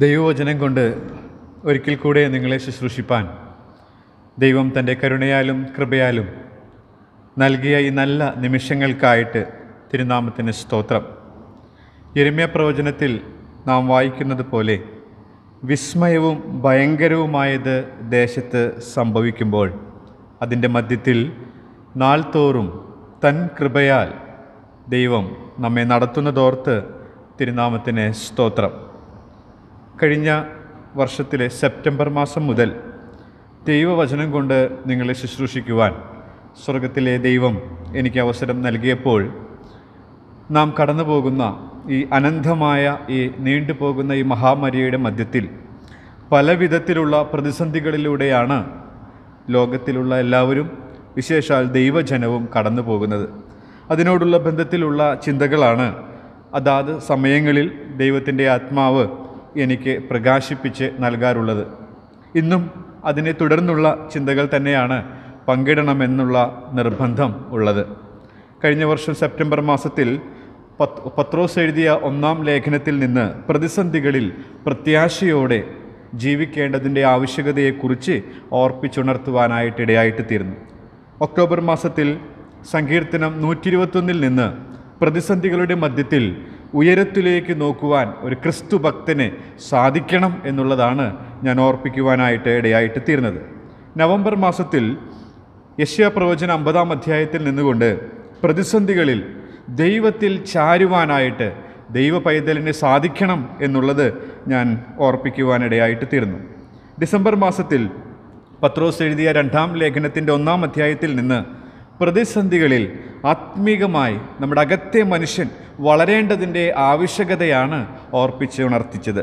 ദൈവവചനം കൊണ്ട് ഒരിക്കൽ കൂടെ നിങ്ങളെ ശുശ്രൂഷിപ്പാൻ ദൈവം തൻ്റെ കരുണയാലും കൃപയാലും നൽകിയ ഈ നല്ല നിമിഷങ്ങൾക്കായിട്ട് തിരുനാമത്തിന് സ്തോത്രം യെരമ്യ പ്രവചനത്തിൽ നാം വായിക്കുന്നത് പോലെ വിസ്മയവും ഭയങ്കരവുമായത് ദേശത്ത് സംഭവിക്കുമ്പോൾ അതിൻ്റെ മധ്യത്തിൽ നാൾതോറും തൻ കൃപയാൽ ദൈവം നമ്മെ നടത്തുന്നതോർത്ത് തിരുനാമത്തിന് സ്തോത്രം കഴിഞ്ഞ വർഷത്തിലെ സെപ്റ്റംബർ മാസം മുതൽ ദൈവവചനം കൊണ്ട് നിങ്ങളെ ശുശ്രൂഷിക്കുവാൻ സ്വർഗത്തിലെ ദൈവം എനിക്ക് അവസരം നൽകിയപ്പോൾ നാം കടന്നു പോകുന്ന ഈ അനന്തമായ ഈ നീണ്ടുപോകുന്ന ഈ മഹാമാരിയുടെ മധ്യത്തിൽ പല വിധത്തിലുള്ള പ്രതിസന്ധികളിലൂടെയാണ് ലോകത്തിലുള്ള എല്ലാവരും വിശേഷാൽ ദൈവജനവും കടന്നു പോകുന്നത് അതിനോടുള്ള ബന്ധത്തിലുള്ള ചിന്തകളാണ് അതാത് സമയങ്ങളിൽ ദൈവത്തിൻ്റെ ആത്മാവ് എനിക്ക് പ്രകാശിപ്പിച്ച് നൽകാറുള്ളത് ഇന്നും അതിനെ തുടർന്നുള്ള ചിന്തകൾ തന്നെയാണ് പങ്കിടണമെന്നുള്ള നിർബന്ധം ഉള്ളത് കഴിഞ്ഞ വർഷം സെപ്റ്റംബർ മാസത്തിൽ പത്ത് പത്രോസ് എഴുതിയ ഒന്നാം ലേഖനത്തിൽ നിന്ന് പ്രതിസന്ധികളിൽ പ്രത്യാശയോടെ ജീവിക്കേണ്ടതിൻ്റെ ആവശ്യകതയെക്കുറിച്ച് ഓർപ്പിച്ചുണർത്തുവാനായിട്ട് ഇടയായിട്ട് തീർന്നു ഒക്ടോബർ മാസത്തിൽ സങ്കീർത്തനം നൂറ്റി ഇരുപത്തൊന്നിൽ നിന്ന് പ്രതിസന്ധികളുടെ മധ്യത്തിൽ ഉയരത്തിലേക്ക് നോക്കുവാൻ ഒരു ക്രിസ്തു ഭക്തന് സാധിക്കണം എന്നുള്ളതാണ് ഞാൻ ഓർപ്പിക്കുവാനായിട്ട് ഇടയായിട്ട് തീർന്നത് നവംബർ മാസത്തിൽ യശ്യ പ്രവചന അമ്പതാം അധ്യായത്തിൽ നിന്നുകൊണ്ട് പ്രതിസന്ധികളിൽ ദൈവത്തിൽ ചാരുവാനായിട്ട് ദൈവ പൈതലിന് സാധിക്കണം എന്നുള്ളത് ഞാൻ ഓർപ്പിക്കുവാനിടയായിട്ട് തീർന്നു ഡിസംബർ മാസത്തിൽ പത്രോസ് എഴുതിയ രണ്ടാം ലേഖനത്തിൻ്റെ ഒന്നാം അധ്യായത്തിൽ നിന്ന് പ്രതിസന്ധികളിൽ ആത്മീകമായി നമ്മുടെ അകത്തെ മനുഷ്യൻ വളരേണ്ടതിൻ്റെ ആവശ്യകതയാണ് ഓർപ്പിച്ച് ഉണർത്തിച്ചത്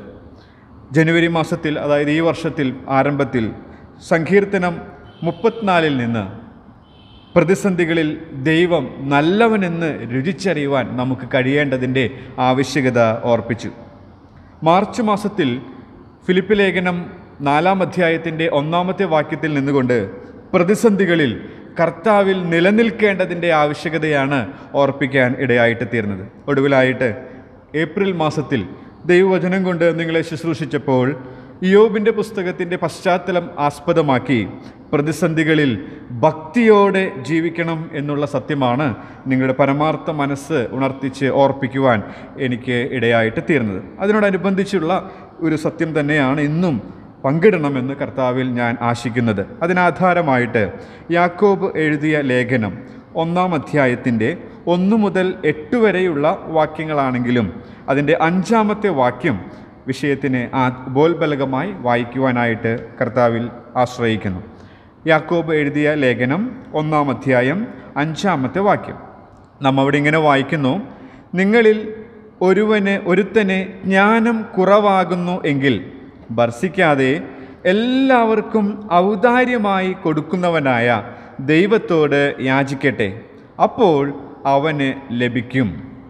ജനുവരി മാസത്തിൽ അതായത് ഈ വർഷത്തിൽ ആരംഭത്തിൽ സങ്കീർത്തനം മുപ്പത്തിനാലിൽ നിന്ന് പ്രതിസന്ധികളിൽ ദൈവം നല്ലവനെന്ന് രുചിച്ചറിയുവാൻ നമുക്ക് കഴിയേണ്ടതിൻ്റെ ആവശ്യകത ഓർപ്പിച്ചു മാർച്ച് മാസത്തിൽ ഫിലിപ്പ് ലേഖനം നാലാം അധ്യായത്തിൻ്റെ ഒന്നാമത്തെ വാക്യത്തിൽ നിന്നുകൊണ്ട് പ്രതിസന്ധികളിൽ കർത്താവിൽ നിലനിൽക്കേണ്ടതിൻ്റെ ആവശ്യകതയാണ് ഓർപ്പിക്കാൻ ഇടയായിട്ട് തീർന്നത് ഒടുവിലായിട്ട് ഏപ്രിൽ മാസത്തിൽ ദൈവവചനം കൊണ്ട് നിങ്ങളെ ശുശ്രൂഷിച്ചപ്പോൾ യോബിൻ്റെ പുസ്തകത്തിൻ്റെ പശ്ചാത്തലം ആസ്പദമാക്കി പ്രതിസന്ധികളിൽ ഭക്തിയോടെ ജീവിക്കണം എന്നുള്ള സത്യമാണ് നിങ്ങളുടെ പരമാർത്ഥ മനസ്സ് ഉണർത്തിച്ച് ഓർപ്പിക്കുവാൻ എനിക്ക് ഇടയായിട്ട് തീർന്നത് അതിനോടനുബന്ധിച്ചുള്ള ഒരു സത്യം തന്നെയാണ് ഇന്നും പങ്കിടണമെന്ന് കർത്താവിൽ ഞാൻ ആശിക്കുന്നത് അതിനാധാരമായിട്ട് യാക്കോബ് എഴുതിയ ലേഖനം ഒന്നാം അധ്യായത്തിൻ്റെ ഒന്നു മുതൽ എട്ട് വരെയുള്ള വാക്യങ്ങളാണെങ്കിലും അതിൻ്റെ അഞ്ചാമത്തെ വാക്യം വിഷയത്തിന് ആ ബോൽബലകമായി വായിക്കുവാനായിട്ട് കർത്താവിൽ ആശ്രയിക്കുന്നു യാക്കോബ് എഴുതിയ ലേഖനം ഒന്നാം അധ്യായം അഞ്ചാമത്തെ വാക്യം നാം അവിടെ ഇങ്ങനെ വായിക്കുന്നു നിങ്ങളിൽ ഒരുവന് ഒരുത്തന് ജ്ഞാനം കുറവാകുന്നു എങ്കിൽ ഭർസിക്കാതെ എല്ലാവർക്കും ഔദാര്യമായി കൊടുക്കുന്നവനായ ദൈവത്തോട് യാചിക്കട്ടെ അപ്പോൾ അവന് ലഭിക്കും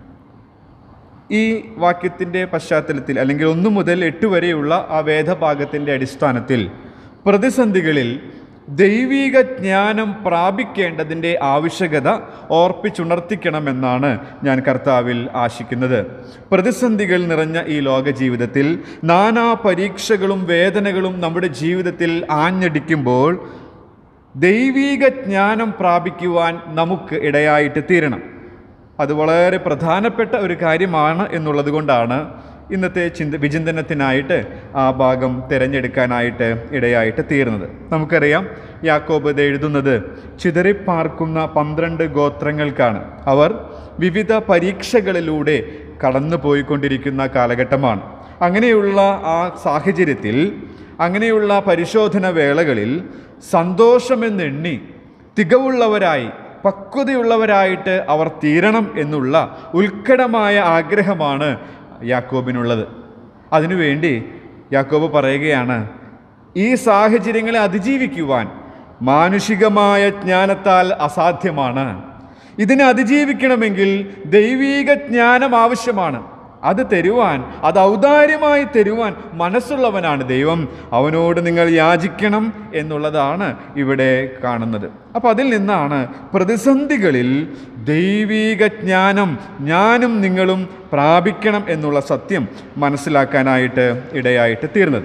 ഈ വാക്യത്തിൻ്റെ പശ്ചാത്തലത്തിൽ അല്ലെങ്കിൽ ഒന്ന് മുതൽ എട്ട് വരെയുള്ള ആ വേദഭാഗത്തിൻ്റെ അടിസ്ഥാനത്തിൽ പ്രതിസന്ധികളിൽ ദൈവീക ജ്ഞാനം പ്രാപിക്കേണ്ടതിൻ്റെ ആവശ്യകത ഓർപ്പിച്ചുണർത്തിക്കണമെന്നാണ് ഞാൻ കർത്താവിൽ ആശിക്കുന്നത് പ്രതിസന്ധികൾ നിറഞ്ഞ ഈ ലോക ജീവിതത്തിൽ നാനാ പരീക്ഷകളും വേദനകളും നമ്മുടെ ജീവിതത്തിൽ ആഞ്ഞടിക്കുമ്പോൾ ദൈവീക ജ്ഞാനം പ്രാപിക്കുവാൻ നമുക്ക് ഇടയായിട്ട് തീരണം അത് വളരെ പ്രധാനപ്പെട്ട ഒരു കാര്യമാണ് എന്നുള്ളത് കൊണ്ടാണ് ഇന്നത്തെ ചിന്ത വിചിന്തനത്തിനായിട്ട് ആ ഭാഗം തിരഞ്ഞെടുക്കാനായിട്ട് ഇടയായിട്ട് തീർന്നത് നമുക്കറിയാം യാക്കോബ് ഇത് എഴുതുന്നത് ചിതറിപ്പാർക്കുന്ന പന്ത്രണ്ട് ഗോത്രങ്ങൾക്കാണ് അവർ വിവിധ പരീക്ഷകളിലൂടെ കടന്നു പോയിക്കൊണ്ടിരിക്കുന്ന കാലഘട്ടമാണ് അങ്ങനെയുള്ള ആ സാഹചര്യത്തിൽ അങ്ങനെയുള്ള പരിശോധന വേളകളിൽ സന്തോഷമെന്നെണ്ണി തികവുള്ളവരായി പക്വതയുള്ളവരായിട്ട് അവർ തീരണം എന്നുള്ള ഉത്കടമായ ആഗ്രഹമാണ് യാക്കോബിനുള്ളത് അതിനുവേണ്ടി യാക്കോബ് പറയുകയാണ് ഈ സാഹചര്യങ്ങളെ അതിജീവിക്കുവാൻ മാനുഷികമായ ജ്ഞാനത്താൽ അസാധ്യമാണ് ഇതിനെ അതിജീവിക്കണമെങ്കിൽ ദൈവീക ജ്ഞാനം ആവശ്യമാണ് അത് തരുവാൻ അത് ഔദാര്യമായി തരുവാൻ മനസ്സുള്ളവനാണ് ദൈവം അവനോട് നിങ്ങൾ യാചിക്കണം എന്നുള്ളതാണ് ഇവിടെ കാണുന്നത് അപ്പോൾ അതിൽ നിന്നാണ് പ്രതിസന്ധികളിൽ ദൈവീക ജ്ഞാനം ഞാനും നിങ്ങളും പ്രാപിക്കണം എന്നുള്ള സത്യം മനസ്സിലാക്കാനായിട്ട് ഇടയായിട്ട് തീർന്നത്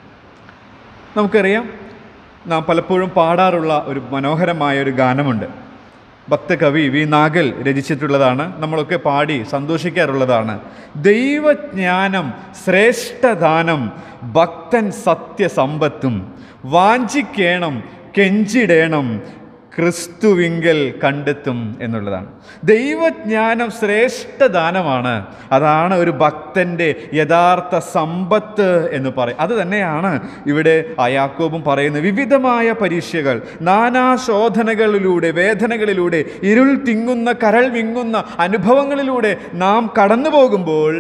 നമുക്കറിയാം നാം പലപ്പോഴും പാടാറുള്ള ഒരു മനോഹരമായ ഒരു ഗാനമുണ്ട് ഭക്തകവി വി നാഗൽ രചിച്ചിട്ടുള്ളതാണ് നമ്മളൊക്കെ പാടി സന്തോഷിക്കാറുള്ളതാണ് ദൈവജ്ഞാനം ശ്രേഷ്ഠദാനം ഭക്തൻ സത്യസമ്പത്തും വാഞ്ചിക്കേണം കെഞ്ചിടേണം ക്രിസ്തുവിങ്കൽ കണ്ടെത്തും എന്നുള്ളതാണ് ദൈവജ്ഞാനം ശ്രേഷ്ഠദാനമാണ് അതാണ് ഒരു ഭക്തൻ്റെ യഥാർത്ഥ സമ്പത്ത് എന്ന് പറയും അത് തന്നെയാണ് ഇവിടെ അയാക്കോബും പറയുന്നത് വിവിധമായ പരീക്ഷകൾ നാനാശോധനകളിലൂടെ വേദനകളിലൂടെ ഇരുൾ തിങ്ങുന്ന കരൾ വിങ്ങുന്ന അനുഭവങ്ങളിലൂടെ നാം കടന്നു പോകുമ്പോൾ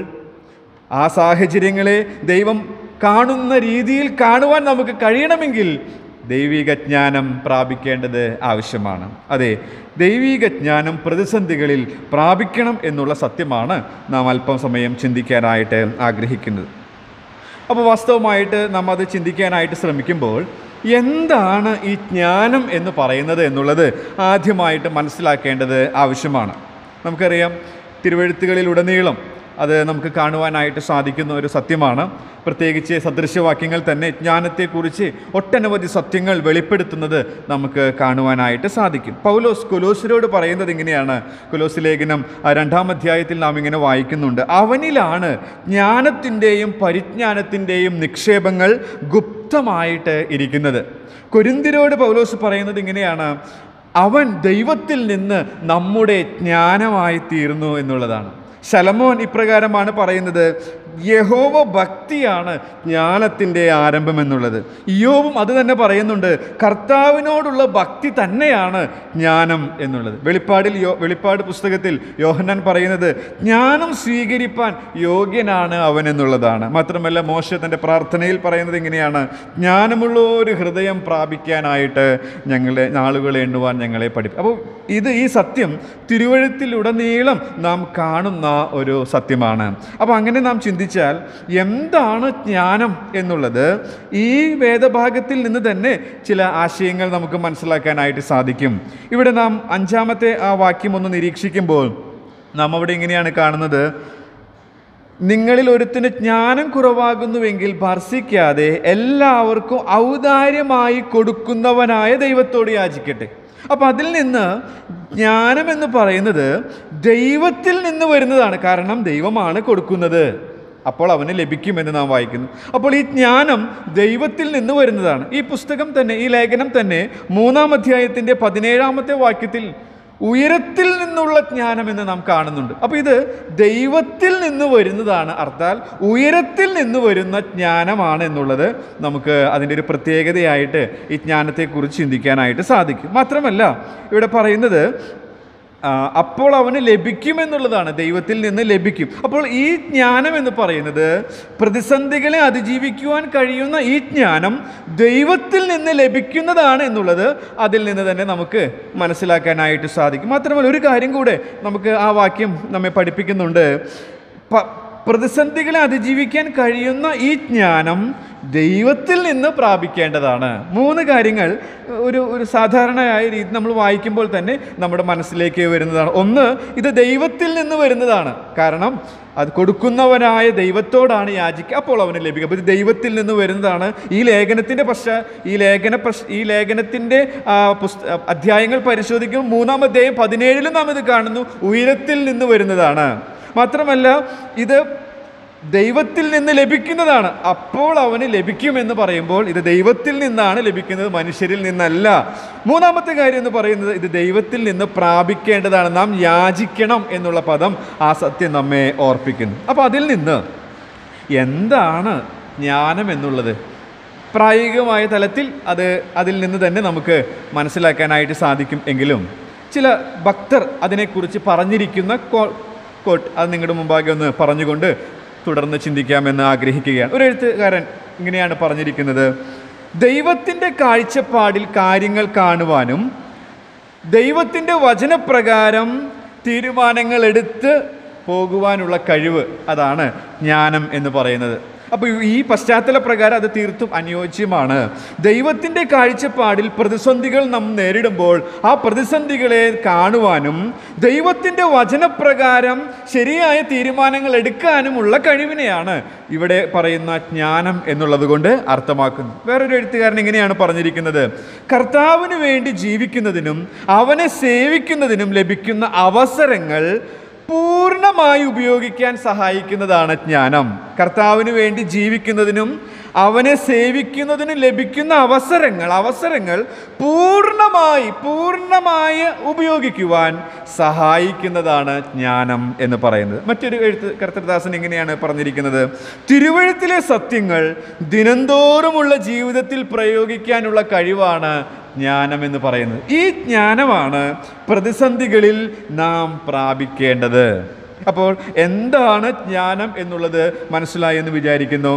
ആ സാഹചര്യങ്ങളെ ദൈവം കാണുന്ന രീതിയിൽ കാണുവാൻ നമുക്ക് കഴിയണമെങ്കിൽ ദൈവിക ജ്ഞാനം പ്രാപിക്കേണ്ടത് ആവശ്യമാണ് അതെ ദൈവിക ജ്ഞാനം പ്രതിസന്ധികളിൽ പ്രാപിക്കണം എന്നുള്ള സത്യമാണ് നാം അല്പം സമയം ചിന്തിക്കാനായിട്ട് ആഗ്രഹിക്കുന്നത് അപ്പോൾ വാസ്തവമായിട്ട് നാം അത് ചിന്തിക്കാനായിട്ട് ശ്രമിക്കുമ്പോൾ എന്താണ് ഈ ജ്ഞാനം എന്ന് പറയുന്നത് എന്നുള്ളത് ആദ്യമായിട്ട് മനസ്സിലാക്കേണ്ടത് ആവശ്യമാണ് നമുക്കറിയാം തിരുവഴുത്തുകളിലുടനീളം അത് നമുക്ക് കാണുവാനായിട്ട് സാധിക്കുന്ന ഒരു സത്യമാണ് പ്രത്യേകിച്ച് സദൃശ്യവാക്യങ്ങൾ തന്നെ ജ്ഞാനത്തെക്കുറിച്ച് ഒട്ടനവധി സത്യങ്ങൾ വെളിപ്പെടുത്തുന്നത് നമുക്ക് കാണുവാനായിട്ട് സാധിക്കും പൗലോസ് കൊലോസിനോട് പറയുന്നത് ഇങ്ങനെയാണ് കൊലോസ് ലേഖനം ആ രണ്ടാം അധ്യായത്തിൽ നാം ഇങ്ങനെ വായിക്കുന്നുണ്ട് അവനിലാണ് ജ്ഞാനത്തിൻ്റെയും പരിജ്ഞാനത്തിൻ്റെയും നിക്ഷേപങ്ങൾ ഗുപ്തമായിട്ട് ഇരിക്കുന്നത് കൊരിന്തിരോട് പൗലോസ് പറയുന്നത് ഇങ്ങനെയാണ് അവൻ ദൈവത്തിൽ നിന്ന് നമ്മുടെ ജ്ഞാനമായി തീർന്നു എന്നുള്ളതാണ് ശലമോൻ ഇപ്രകാരമാണ് പറയുന്നത് യഹോവ ഭക്തിയാണ് ജ്ഞാനത്തിൻ്റെ ആരംഭം എന്നുള്ളത് ഇയോവും അത് തന്നെ പറയുന്നുണ്ട് കർത്താവിനോടുള്ള ഭക്തി തന്നെയാണ് ജ്ഞാനം എന്നുള്ളത് വെളിപ്പാടിൽ യോ വെളിപ്പാട് പുസ്തകത്തിൽ യോഹന്നാൻ പറയുന്നത് ജ്ഞാനം സ്വീകരിപ്പാൻ യോഗ്യനാണ് അവൻ എന്നുള്ളതാണ് മാത്രമല്ല മോശ തൻ്റെ പ്രാർത്ഥനയിൽ പറയുന്നത് ഇങ്ങനെയാണ് ജ്ഞാനമുള്ള ഒരു ഹൃദയം പ്രാപിക്കാനായിട്ട് ഞങ്ങളെ നാളുകളെ എണ്ണുവാൻ ഞങ്ങളെ പഠിപ്പിക്കും അപ്പോൾ ഇത് ഈ സത്യം തിരുവഴുത്തിലുടനീളം നാം കാണുന്ന ഒരു സത്യമാണ് അപ്പോൾ അങ്ങനെ നാം ചിന്തിച്ചാൽ എന്താണ് ജ്ഞാനം എന്നുള്ളത് ഈ വേദഭാഗത്തിൽ നിന്ന് തന്നെ ചില ആശയങ്ങൾ നമുക്ക് മനസ്സിലാക്കാനായിട്ട് സാധിക്കും ഇവിടെ നാം അഞ്ചാമത്തെ ആ വാക്യം ഒന്ന് നിരീക്ഷിക്കുമ്പോൾ നാം അവിടെ ഇങ്ങനെയാണ് കാണുന്നത് നിങ്ങളിൽ ഒരുത്തിന് ജ്ഞാനം കുറവാകുന്നുവെങ്കിൽ ഭർസിക്കാതെ എല്ലാവർക്കും ഔദാര്യമായി കൊടുക്കുന്നവനായ ദൈവത്തോട് യാചിക്കട്ടെ അപ്പം അതിൽ നിന്ന് ജ്ഞാനം എന്ന് പറയുന്നത് ദൈവത്തിൽ നിന്ന് വരുന്നതാണ് കാരണം ദൈവമാണ് കൊടുക്കുന്നത് അപ്പോൾ അവന് ലഭിക്കുമെന്ന് നാം വായിക്കുന്നു അപ്പോൾ ഈ ജ്ഞാനം ദൈവത്തിൽ നിന്ന് വരുന്നതാണ് ഈ പുസ്തകം തന്നെ ഈ ലേഖനം തന്നെ മൂന്നാം അധ്യായത്തിൻ്റെ പതിനേഴാമത്തെ വാക്യത്തിൽ ഉയരത്തിൽ നിന്നുള്ള ജ്ഞാനം എന്ന് നാം കാണുന്നുണ്ട് അപ്പോൾ ഇത് ദൈവത്തിൽ നിന്ന് വരുന്നതാണ് അർത്ഥാൽ ഉയരത്തിൽ നിന്ന് വരുന്ന ജ്ഞാനമാണ് എന്നുള്ളത് നമുക്ക് അതിൻ്റെ ഒരു പ്രത്യേകതയായിട്ട് ഈ ജ്ഞാനത്തെക്കുറിച്ച് ചിന്തിക്കാനായിട്ട് സാധിക്കും മാത്രമല്ല ഇവിടെ പറയുന്നത് ആ, അപ്പോൾ അവന് ലഭിക്കുമെന്നുള്ളതാണ് ദൈവത്തിൽ നിന്ന് ലഭിക്കും അപ്പോൾ ഈ ജ്ഞാനം എന്ന് പറയുന്നത് പ്രതിസന്ധികളെ അതിജീവിക്കുവാൻ കഴിയുന്ന ഈ ജ്ഞാനം ദൈവത്തിൽ നിന്ന് ലഭിക്കുന്നതാണ് എന്നുള്ളത് അതിൽ നിന്ന് തന്നെ നമുക്ക് മനസ്സിലാക്കാനായിട്ട് സാധിക്കും മാത്രമല്ല ഒരു കാര്യം കൂടെ നമുക്ക് ആ വാക്യം നമ്മെ പഠിപ്പിക്കുന്നുണ്ട് പ- പ്രതിസന്ധികളെ അതിജീവിക്കാൻ കഴിയുന്ന ഈ ജ്ഞാനം ദൈവത്തിൽ നിന്ന് പ്രാപിക്കേണ്ടതാണ് മൂന്ന് കാര്യങ്ങൾ ഒരു ഒരു സാധാരണയായ രീതി നമ്മൾ വായിക്കുമ്പോൾ തന്നെ നമ്മുടെ മനസ്സിലേക്ക് വരുന്നതാണ് ഒന്ന് ഇത് ദൈവത്തിൽ നിന്ന് വരുന്നതാണ് കാരണം അത് കൊടുക്കുന്നവനായ ദൈവത്തോടാണ് യാചിക്കുക അപ്പോൾ അവന് ലഭിക്കുക അപ്പോൾ ഇത് ദൈവത്തിൽ നിന്ന് വരുന്നതാണ് ഈ ലേഖനത്തിൻ്റെ പശ്ച ഈ ലേഖന പശ്ച ഈ ലേഖനത്തിൻ്റെ ആ, പുസ്ത അധ്യായങ്ങൾ പരിശോധിക്കുമ്പോൾ മൂന്നാം അധ്യായം പതിനേഴിലും നാം ഇത് കാണുന്നു ഉയരത്തിൽ നിന്ന് വരുന്നതാണ് മാത്രമല്ല ഇത് ദൈവത്തിൽ നിന്ന് ലഭിക്കുന്നതാണ് അപ്പോൾ അവന് ലഭിക്കുമെന്ന് പറയുമ്പോൾ ഇത് ദൈവത്തിൽ നിന്നാണ് ലഭിക്കുന്നത് മനുഷ്യരിൽ നിന്നല്ല മൂന്നാമത്തെ കാര്യം എന്ന് പറയുന്നത് ഇത് ദൈവത്തിൽ നിന്ന് പ്രാപിക്കേണ്ടതാണ് നാം യാചിക്കണം എന്നുള്ള പദം ആ സത്യം നമ്മെ ഓർപ്പിക്കുന്നു അപ്പോൾ അതിൽ നിന്ന് എന്താണ് ജ്ഞാനം എന്നുള്ളത് പ്രായോഗികമായ തലത്തിൽ അത് അതിൽ നിന്ന് തന്നെ നമുക്ക് മനസ്സിലാക്കാനായിട്ട് സാധിക്കും എങ്കിലും ചില ഭക്തർ അതിനെക്കുറിച്ച് പറഞ്ഞിരിക്കുന്ന കോ- കോട്ട് അത് നിങ്ങളുടെ മുമ്പാകെ ഒന്ന് പറഞ്ഞുകൊണ്ട് തുടർന്ന് ചിന്തിക്കാമെന്ന് ആഗ്രഹിക്കുകയാണ് ഒരു എഴുത്തുകാരൻ ഇങ്ങനെയാണ് പറഞ്ഞിരിക്കുന്നത് ദൈവത്തിൻ്റെ കാഴ്ചപ്പാടിൽ കാര്യങ്ങൾ കാണുവാനും ദൈവത്തിൻ്റെ വചനപ്രകാരം തീരുമാനങ്ങൾ എടുത്ത് പോകുവാനുള്ള കഴിവ് അതാണ് ജ്ഞാനം എന്ന് പറയുന്നത് അപ്പോൾ ഈ പശ്ചാത്തല പ്രകാരം അത് തീർത്തും അനുയോജ്യമാണ് ദൈവത്തിൻ്റെ കാഴ്ചപ്പാടിൽ പ്രതിസന്ധികൾ നാം നേരിടുമ്പോൾ ആ പ്രതിസന്ധികളെ കാണുവാനും ദൈവത്തിൻ്റെ വചനപ്രകാരം ശരിയായ തീരുമാനങ്ങൾ എടുക്കാനുമുള്ള കഴിവിനെയാണ് ഇവിടെ പറയുന്ന ജ്ഞാനം എന്നുള്ളത് കൊണ്ട് അർത്ഥമാക്കുന്നത് വേറൊരു എഴുത്തുകാരൻ ഇങ്ങനെയാണ് പറഞ്ഞിരിക്കുന്നത് കർത്താവിന് വേണ്ടി ജീവിക്കുന്നതിനും അവനെ സേവിക്കുന്നതിനും ലഭിക്കുന്ന അവസരങ്ങൾ പൂർണ്ണമായി ഉപയോഗിക്കാൻ സഹായിക്കുന്നതാണ് ജ്ഞാനം കർത്താവിന് വേണ്ടി ജീവിക്കുന്നതിനും അവനെ സേവിക്കുന്നതിനും ലഭിക്കുന്ന അവസരങ്ങൾ അവസരങ്ങൾ പൂർണ്ണമായി പൂർണ്ണമായി ഉപയോഗിക്കുവാൻ സഹായിക്കുന്നതാണ് ജ്ഞാനം എന്ന് പറയുന്നത് മറ്റൊരു എഴുത്ത് കർത്തൃദാസൻ ഇങ്ങനെയാണ് പറഞ്ഞിരിക്കുന്നത് തിരുവഴുത്തിലെ സത്യങ്ങൾ ദിനംതോറുമുള്ള ജീവിതത്തിൽ പ്രയോഗിക്കാനുള്ള കഴിവാണ് ജ്ഞാനം എന്ന് പറയുന്നത് ഈ ജ്ഞാനമാണ് പ്രതിസന്ധികളിൽ നാം പ്രാപിക്കേണ്ടത് അപ്പോൾ എന്താണ് ജ്ഞാനം എന്നുള്ളത് മനസ്സിലായി എന്ന് വിചാരിക്കുന്നു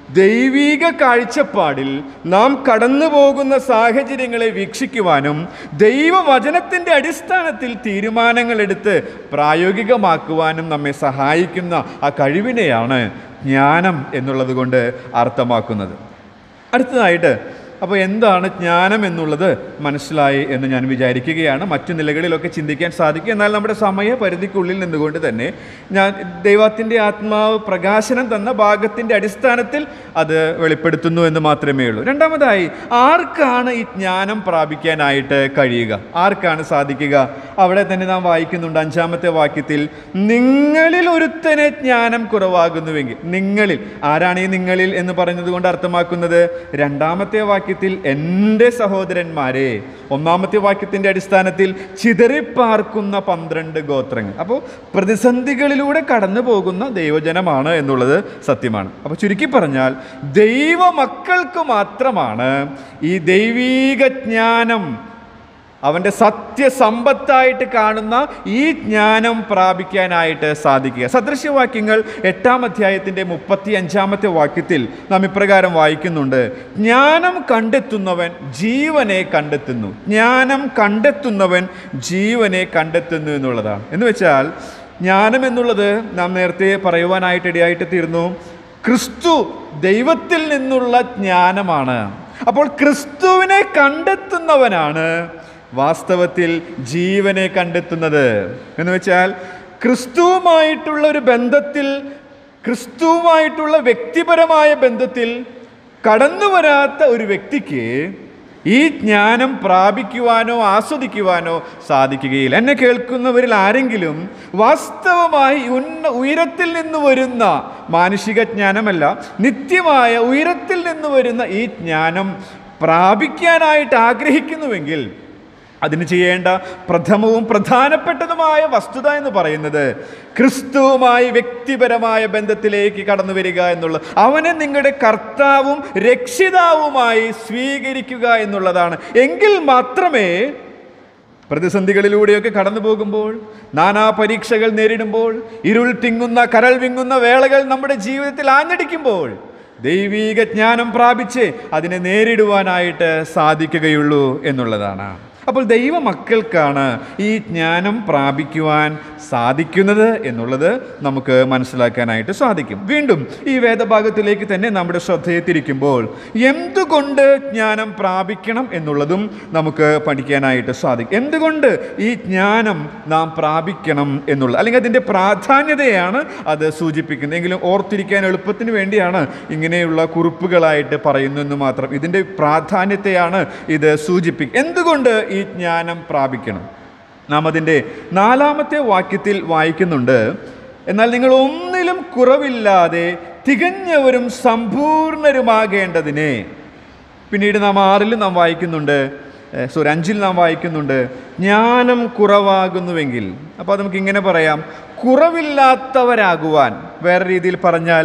ദൈവീക കാഴ്ചപ്പാടിൽ നാം കടന്നു പോകുന്ന സാഹചര്യങ്ങളെ വീക്ഷിക്കുവാനും ദൈവവചനത്തിൻ്റെ അടിസ്ഥാനത്തിൽ തീരുമാനങ്ങൾ എടുത്ത് പ്രായോഗികമാക്കുവാനും നമ്മെ സഹായിക്കുന്ന ആ കഴിവിനെയാണ് ജ്ഞാനം എന്നുള്ളത് കൊണ്ട് അർത്ഥമാക്കുന്നത് അടുത്തതായിട്ട് അപ്പോൾ എന്താണ് ജ്ഞാനം എന്നുള്ളത് മനസ്സിലായി എന്ന് ഞാൻ വിചാരിക്കുകയാണ് മറ്റു നിലകളിലൊക്കെ ചിന്തിക്കാൻ സാധിക്കും എന്നാൽ നമ്മുടെ സമയപരിധിക്കുള്ളിൽ നിന്നുകൊണ്ട് തന്നെ ഞാൻ ദൈവത്തിൻ്റെ ആത്മാവ് പ്രകാശനം തന്ന ഭാഗത്തിൻ്റെ അടിസ്ഥാനത്തിൽ അത് വെളിപ്പെടുത്തുന്നു എന്ന് മാത്രമേ ഉള്ളൂ രണ്ടാമതായി ആർക്കാണ് ഈ ജ്ഞാനം പ്രാപിക്കാനായിട്ട് കഴിയുക ആർക്കാണ് സാധിക്കുക അവിടെ തന്നെ നാം വായിക്കുന്നുണ്ട് അഞ്ചാമത്തെ വാക്യത്തിൽ നിങ്ങളിൽ ഒരുത്തന് ജ്ഞാനം കുറവാകുന്നുവെങ്കിൽ നിങ്ങളിൽ ആരാണ് ഈ നിങ്ങളിൽ എന്ന് പറഞ്ഞത് കൊണ്ട് അർത്ഥമാക്കുന്നത് രണ്ടാമത്തെ വാക്യത്തിൽ എൻ്റെ സഹോദരന്മാരെ ഒന്നാമത്തെ വാക്യത്തിൻ്റെ അടിസ്ഥാനത്തിൽ ചിതറിപ്പാർക്കുന്ന പന്ത്രണ്ട് ഗോത്രങ്ങൾ അപ്പോൾ പ്രതിസന്ധികളിലൂടെ കടന്നു പോകുന്ന ദൈവജനമാണ് എന്നുള്ളത് സത്യമാണ് അപ്പോൾ ചുരുക്കി പറഞ്ഞാൽ ദൈവമക്കൾക്ക് മാത്രമാണ് ഈ ദൈവീക ജ്ഞാനം അവൻ്റെ സത്യസമ്പത്തായിട്ട് കാണുന്ന ഈ ജ്ഞാനം പ്രാപിക്കാനായിട്ട് സാധിക്കുക സദൃശ്യവാക്യങ്ങൾ എട്ടാം അധ്യായത്തിൻ്റെ മുപ്പത്തി അഞ്ചാമത്തെ വാക്യത്തിൽ നാം ഇപ്രകാരം വായിക്കുന്നുണ്ട് ജ്ഞാനം കണ്ടെത്തുന്നവൻ ജീവനെ കണ്ടെത്തുന്നു ജ്ഞാനം കണ്ടെത്തുന്നവൻ ജീവനെ കണ്ടെത്തുന്നു എന്നുള്ളതാണ് എന്ന് വെച്ചാൽ ജ്ഞാനം എന്നുള്ളത് നാം നേരത്തെ പറയുവാനായിട്ട് ഇടയായിട്ട് തീർന്നു ക്രിസ്തു ദൈവത്തിൽ നിന്നുള്ള ജ്ഞാനമാണ് അപ്പോൾ ക്രിസ്തുവിനെ കണ്ടെത്തുന്നവനാണ് വാസ്തവത്തിൽ ജീവനെ കണ്ടെത്തുന്നത് എന്ന് വെച്ചാൽ ക്രിസ്തുവുമായിട്ടുള്ള ഒരു ബന്ധത്തിൽ ക്രിസ്തുവുമായിട്ടുള്ള വ്യക്തിപരമായ ബന്ധത്തിൽ കടന്നു വരാത്ത ഒരു വ്യക്തിക്ക് ഈ ജ്ഞാനം പ്രാപിക്കുവാനോ ആസ്വദിക്കുവാനോ സാധിക്കുകയില്ല എന്നെ കേൾക്കുന്നവരിൽ ആരെങ്കിലും വാസ്തവമായി ഉന്ന ഉയരത്തിൽ നിന്ന് വരുന്ന മാനുഷിക ജ്ഞാനമല്ല നിത്യമായ ഉയരത്തിൽ നിന്ന് വരുന്ന ഈ ജ്ഞാനം പ്രാപിക്കാനായിട്ട് ആഗ്രഹിക്കുന്നുവെങ്കിൽ അതിന് ചെയ്യേണ്ട പ്രഥമവും പ്രധാനപ്പെട്ടതുമായ വസ്തുത എന്ന് പറയുന്നത് ക്രിസ്തുവുമായി വ്യക്തിപരമായ ബന്ധത്തിലേക്ക് കടന്നു വരിക എന്നുള്ളത് അവനെ നിങ്ങളുടെ കർത്താവും രക്ഷിതാവുമായി സ്വീകരിക്കുക എന്നുള്ളതാണ് എങ്കിൽ മാത്രമേ പ്രതിസന്ധികളിലൂടെയൊക്കെ കടന്നു പോകുമ്പോൾ നാനാ പരീക്ഷകൾ നേരിടുമ്പോൾ ഇരുൾ തിങ്ങുന്ന കരൾ വിങ്ങുന്ന വേളകൾ നമ്മുടെ ജീവിതത്തിൽ ആഞ്ഞടിക്കുമ്പോൾ ദൈവീക ജ്ഞാനം പ്രാപിച്ച് അതിനെ നേരിടുവാനായിട്ട് സാധിക്കുകയുള്ളൂ എന്നുള്ളതാണ് അപ്പോൾ ദൈവമക്കൾക്കാണ് ഈ ജ്ഞാനം പ്രാപിക്കുവാൻ സാധിക്കുന്നത് എന്നുള്ളത് നമുക്ക് മനസ്സിലാക്കാനായിട്ട് സാധിക്കും വീണ്ടും ഈ വേദഭാഗത്തിലേക്ക് തന്നെ നമ്മുടെ ശ്രദ്ധയെ തിരിക്കുമ്പോൾ എന്തുകൊണ്ട് ജ്ഞാനം പ്രാപിക്കണം എന്നുള്ളതും നമുക്ക് പഠിക്കാനായിട്ട് സാധിക്കും എന്തുകൊണ്ട് ഈ ജ്ഞാനം നാം പ്രാപിക്കണം എന്നുള്ളത് അല്ലെങ്കിൽ അതിൻ്റെ പ്രാധാന്യതയാണ് അത് സൂചിപ്പിക്കുന്നത് എങ്കിലും ഓർത്തിരിക്കാൻ എളുപ്പത്തിന് വേണ്ടിയാണ് ഇങ്ങനെയുള്ള കുറിപ്പുകളായിട്ട് പറയുന്നു എന്ന് മാത്രം ഇതിൻ്റെ പ്രാധാന്യത്തെയാണ് ഇത് സൂചിപ്പിക്കുക എന്തുകൊണ്ട് ഈ ജ്ഞാനം പ്രാപിക്കണം നാം അതിൻ്റെ നാലാമത്തെ വാക്യത്തിൽ വായിക്കുന്നുണ്ട് എന്നാൽ നിങ്ങൾ ഒന്നിലും കുറവില്ലാതെ തികഞ്ഞവരും സമ്പൂർണരുമാകേണ്ടതിനെ പിന്നീട് നാം ആറിൽ നാം വായിക്കുന്നുണ്ട് സോറി അഞ്ചിൽ നാം വായിക്കുന്നുണ്ട് ജ്ഞാനം കുറവാകുന്നുവെങ്കിൽ അപ്പോൾ നമുക്ക് ഇങ്ങനെ പറയാം കുറവില്ലാത്തവരാകുവാൻ വേറെ രീതിയിൽ പറഞ്ഞാൽ